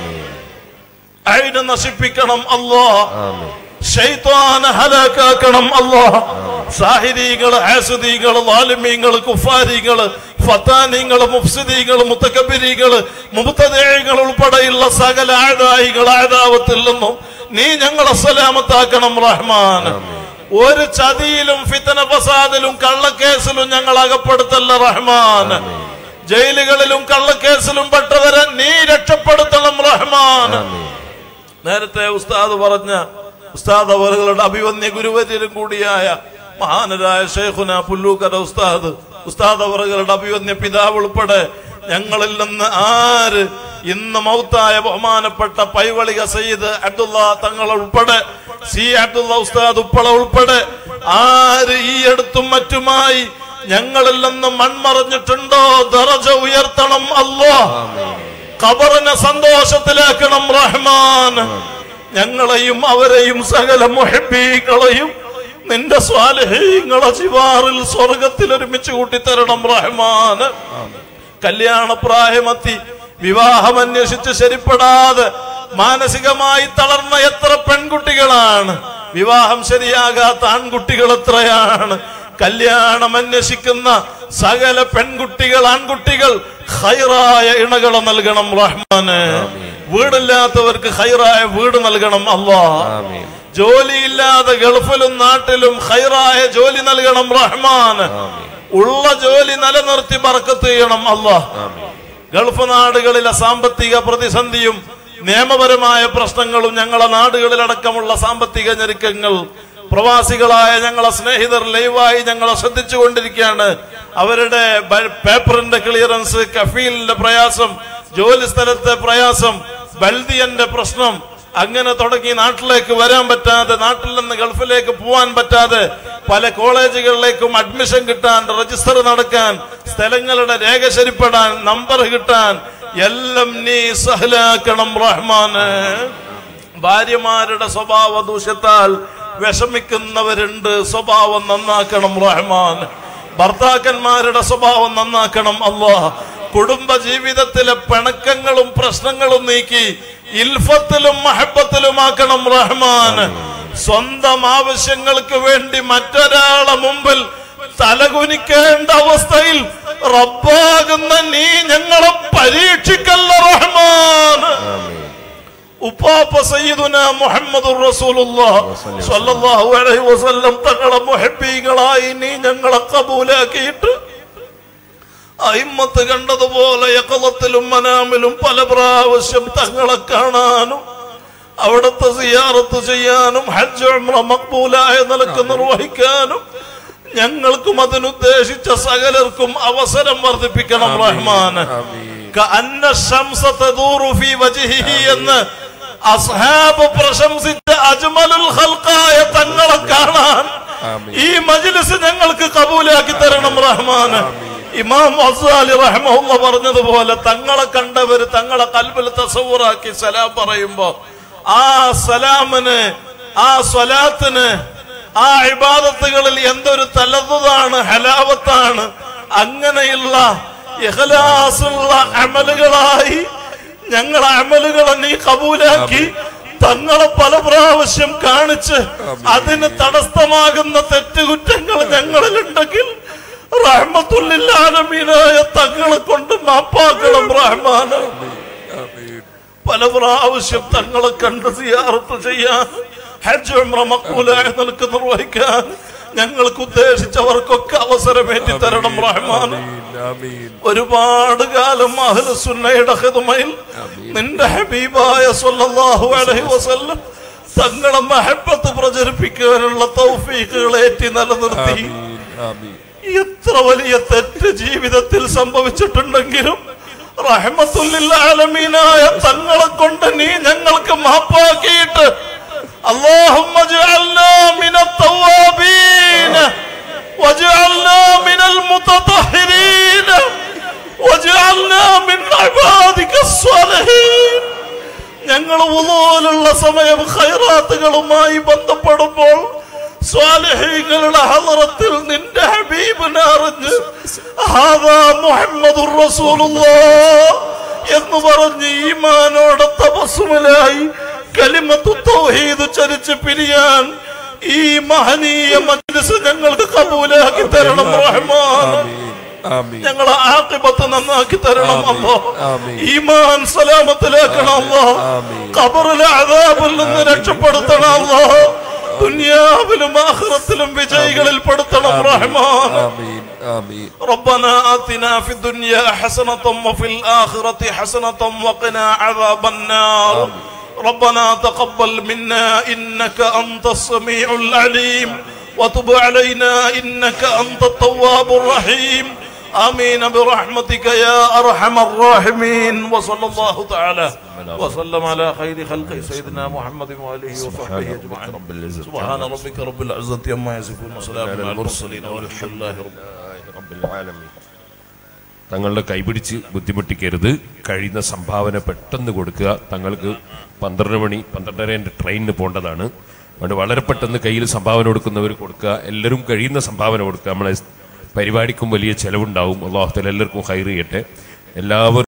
അയിന് നശിപ്പിക്കണം അല്ലാഹ് ആമീൻ ഷൈത്താനെ ഹലാക്കാക്കണം അല്ലാഹ് സാഹിരീകള് ഹാസുദീകള് ലാലിമീങ്ങള് കുഫാരികള് ഫത്താനിങ്ങള് മുഫ്സിദീകള് മുത്തക്കബിരികള് മുബത്തദേഹങ്ങൾ ഉൾപ്പെടെയുള്ള സകല ആദായികൾ ആദാവത്തിൽ നിന്നും നീ ഞങ്ങളെ സലാമത്താക്കണം റഹ്മാൻ ഒരു ചതിയിലും ഫിത്തന ഫസാദിലും കള്ളക്കേസിലും ഞങ്ങൾ അകപ്പെടുത്തല്ല റഹ്മാൻ ജയിലുകളിലും കള്ളക്കേസിലും പെട്ടവരെ നീ രക്ഷപ്പെടുത്തണം റഹ്മാൻ ആമീൻ നേരത്തെ ഉസ്താദ് പറഞ്ഞ ഉസ്താദ് അവരുടെ അഭിവന്യ ഗുരുവര്യരും കൂടിയായ മഹാനരായ ഷെയ്ഖുന പുല്ലൂക്കര ഉസ്താദ് ഉസ്താദ് അവറുകളുടെ അഭിവന്യ പിതാവ് ഉൾപ്പെടെ ഞങ്ങളിൽ നിന്ന് ആര് ഇന്ന് മൗത്തായ ബഹുമാനപ്പെട്ട പൈവളിക സയ്യിദ് അബ്ദുള്ള തങ്ങൾ ഉൾപ്പെടെ സി അബ്ദുള്ള ഉസ്താദ് ഉപ്പള ഉൾപ്പെടെ ആര് ഈ അടുത്തും മറ്റുമായി ഞങ്ങളിൽ നിന്ന് മൺമറഞ്ഞിട്ടുണ്ടോ ദറജ ഉയർത്തണം അല്ലോ ഖബറിനെ സന്തോഷത്തിലാക്കണം റഹ്മാൻ ഞങ്ങളെയും അവരെയും സകല മുഹബീങ്ങളെയും നിന്റെ സ്വാലഹീങ്ങളെ ചിവാറിൽ സ്വർഗത്തിൽ ഒരുമിച്ച് കൂട്ടിത്തരണം റഹ്മാൻ കല്യാണ പ്രായമെത്തി വിവാഹം അന്വേഷിച്ച് ശരിപ്പെടാതെ മാനസികമായി തളർന്ന എത്ര പെൺകുട്ടികളാണ് വിവാഹം ശരിയാകാത്ത ആൺകുട്ടികൾ എത്രയാണ് കല്യാണം അന്വേഷിക്കുന്ന സകല പെൺകുട്ടികൾ ആൺകുട്ടികൾ ഹൈറായ ഇണകളെ നൽകണം റഹ്മാന് വീടില്ലാത്തവർക്ക് ഹൈറായ വീട് നൽകണം അള്ളാ ആമീൻ ജോലിയില്ലാതെ ഗൾഫിലും നാട്ടിലും ഹൈറായ ജോലി നൽകണം റഹ്മാൻ ഉള്ള ജോലി നിലനിർത്തി ബർക്കത്ത് ചെയ്യണം അള്ളാഹ് ആമീൻ ഗൾഫ് നാടുകളിലെ സാമ്പത്തിക പ്രതിസന്ധിയും നിയമപരമായ പ്രശ്നങ്ങളും ഞങ്ങളെ നാടുകളിലടക്കമുള്ള സാമ്പത്തിക ഞെരുക്കങ്ങൾ പ്രവാസികളായ ഞങ്ങളെ സ്നേഹിതർ ലൈവായി ഞങ്ങളെ ശ്രദ്ധിച്ചുകൊണ്ടിരിക്കുകയാണ് അവരുടെ ബ- പേപ്പറിന്റെ ക്ലിയറൻസ് കഫീലിന്റെ പ്രയാസം ജോലി സ്ഥലത്തെ പ്രയാസം ബൽദിയന്റെ പ്രശ്നം അങ്ങനെ തുടങ്ങി നാട്ടിലേക്ക് വരാൻ പറ്റാതെ നാട്ടിൽ നിന്ന് ഗൾഫിലേക്ക് പോവാൻ പറ്റാതെ പല കോളേജുകളിലേക്കും അഡ്മിഷൻ കിട്ടാൻ രജിസ്റ്റർ നടക്കാൻ സ്ഥലങ്ങളുടെ രേഖ ശരിപ്പെടാൻ നമ്പർ കിട്ടാൻ എല്ലാം നീ സഹലാക്കണം റഹ്മാന് ഭാര്യമാരുടെ സ്വഭാവ ദൂഷ്യത്താൽ വിഷമിക്കുന്നവരുണ്ട് സ്വഭാവം നന്നാക്കണം റഹ്മാൻ ഭർത്താക്കന്മാരുടെ സ്വഭാവം നന്നാക്കണം അള്ളാഹ് കുടുംബ ജീവിതത്തിലെ പിണക്കങ്ങളും പ്രശ്നങ്ങളും നീക്കി ഇൽഫത്തിലും മഹബത്തിലുമാക്കണം റഹ്മാൻ സ്വന്തം ആവശ്യങ്ങൾക്ക് വേണ്ടി മറ്റൊരാളെ മുമ്പിൽ തലകുനിക്കേണ്ട അവസ്ഥയിൽ റബ്ബാകുന്ന നീ ഞങ്ങളെ പരീക്ഷിക്കല്ല റഹ്മാൻ ഉപ്പാപ്പ സയ്യിദുന മുഹമ്മദുർ റസൂലുള്ളാഹ് സ്വല്ലല്ലാഹു അലൈഹി വസല്ലം തങ്ങളെ മുഹബ്ബീകളായി നീ ഞങ്ങളെ കബൂലാക്കിയിട്ട് അയിമ്മത്ത് കണ്ടതുപോലെ യക്കളത്തിലും മനാമിലും പല പ്രാവശ്യം തങ്ങളെ കാണാനും അവിടുത്തെ സിയാറത്ത് ചെയ്യാനും ഹജ്ജ് ഉംറ മക്ബൂലായ നിലക്ക് നിർവഹിക്കാനും ഞങ്ങൾക്കും അതിനുദ്ദേശിച്ച സകലർക്കും അവസരം വർദ്ധിപ്പിക്കണം റഹ്മാൻ കഅന്ന ശംസ തദൂറു ഫീ വജ്ഹിഹി എന്ന് അസ്ഹാബ് പ്രശംസിച്ച അജ്മലുൽ ഖൽഖായ തങ്ങളെ കാണാൻ ഈ മജ്ലിസ് ഞങ്ങൾക്ക് കബൂലാക്കി തരണം റഹ്മാൻ ഇമാം അസ്സാലി റഹ്മുള്ള പറഞ്ഞതുപോലെ തങ്ങളെ കണ്ടവര് തങ്ങളെ കൽബിൽ തസവൂറാക്കി സലാം പറയുമ്പോ ആ സലാമിന് ആ സ്വലാത്തിന് ആ ഇബാദത്തുകളിൽ എന്തൊരു തലതാണ് ഹലാവത്താണ് അങ്ങനെയുള്ള ഇഖ്ലാസുള്ള അമലുകളായി ഞങ്ങളെ അമലുകളെ നീ കബൂലാക്കി തങ്ങളെ പല പ്രാവശ്യം കാണിച്ച് അതിന് തടസ്സമാകുന്ന തെറ്റുകുറ്റങ്ങൾ ഞങ്ങളിലുണ്ടെങ്കിൽ റഹ്മത്തുല്ലാലമീനായ തങ്ങളെ കൊണ്ട് മാപ്പാക്കണം റഹ്മാന് പല പ്രാവശ്യം തങ്ങളെ കണ്ട് സിയാറത്ത് ചെയ്യാൻ ഹജ്ജ് ഉംറ മക്ബൂലായ നിലക്ക് നിർവഹിക്കാൻ ഞങ്ങൾക്ക് ഉദ്ദേശിച്ചവർക്കൊക്കെ അവസരമേറ്റി തരണം റഹ്മാൻ ഒരുപാട് കാലം അഹ്ലുസുന്നയുടെ ഹിദ്മയിൽ നിന്റെ ഹബീബായ സല്ലല്ലാഹു അലൈഹി വസല്ലം തങ്ങളെ മഹബത്ത് പ്രചരിപ്പിക്കാനുള്ള തൗഫീഖുകൾ ഏറ്റി നിലനിർത്തി എത്ര വലിയ തെറ്റ് ജീവിതത്തിൽ സംഭവിച്ചിട്ടുണ്ടെങ്കിലും റഹ്മത്തുല്ലാലമീനായ തങ്ങളെ കൊണ്ട് നീ ഞങ്ങൾക്ക് മാപ്പാക്കിയിട്ട് اللهم اجعلنا من التوابين واجعلنا من المتطهرين واجعلنا من عبادك الصالحين ഞങ്ങൾ ഉളോലുള്ള സമയം ഖൈറാത്തുകളുമായി ബന്ധപ്പെടുമ്പോൾ സ്വാലിഹീങ്ങളുടെ ഹലറത്തിൽ നിന്റെ ഹബീബിനെ അറിഞ്ഞ് ഹാദാ മുഹമ്മദുർ റസൂലുള്ളാഹ് എന്ന് പറഞ്ഞ് ഈമാനോടെ തപസ്സുമലായി കലിമത്തു തൗഹീദ് ചരിച്ച് പിരിയാൻ ഈ മഹനീയ മജ്ലിസ് ഞങ്ങൾക്ക് കബൂലാക്കി തരണം റഹ്മാൻ ഞങ്ങളെ ആക്കിബത്ത് നന്നാക്കി തരണം അല്ലോ ഈമാൻ സലാമത്തിലാക്കണം അല്ലോ ഖബറിലെ അതാബിൽ നിന്ന് രക്ഷപ്പെടുത്തണം അല്ലോ ദുനിയാവിലും ആഖിറത്തിലും വിജയികളിൽ പെടുത്തണം റഹ്മാൻ ربنا آتنا في الدنيا حسنة وفي الآخرة حسنة وقنا عذاب النار ربنا تقبل منا إنك أنت السميع العليم وتب علينا إنك أنت التواب الرحيم آمين برحمتك يا أرحم الراحمين وصلى الله تعالى وسلم على خير خلق سيدنا محمد وآله وصحبه أجمعين رب العزة سبحان ربك رب العزة عما يصفون وسلام على المرسلين والحمد لله رب رب العالمين തങ്ങളുടെ കൈപിടിച്ച് ബുദ്ധിമുട്ടിക്കരുത് കഴിയുന്ന സംഭാവന പെട്ടെന്ന് കൊടുക്കുക തങ്ങൾക്ക് പന്ത്രണ്ട് മണി പന്ത്രണ്ടരേൻ്റെ ട്രെയിനിന് പോകേണ്ടതാണ് അതുകൊണ്ട് വളരെ പെട്ടെന്ന് കയ്യിൽ സംഭാവന കൊടുക്കുന്നവർ കൊടുക്കുക എല്ലാവരും കഴിയുന്ന സംഭാവന കൊടുക്കുക നമ്മളെ പരിപാടിക്കും വലിയ ചെലവുണ്ടാവും അള്ളാഹുത്തല എല്ലാവർക്കും ഹൈർ ചെയ്യട്ടെ എല്ലാവരും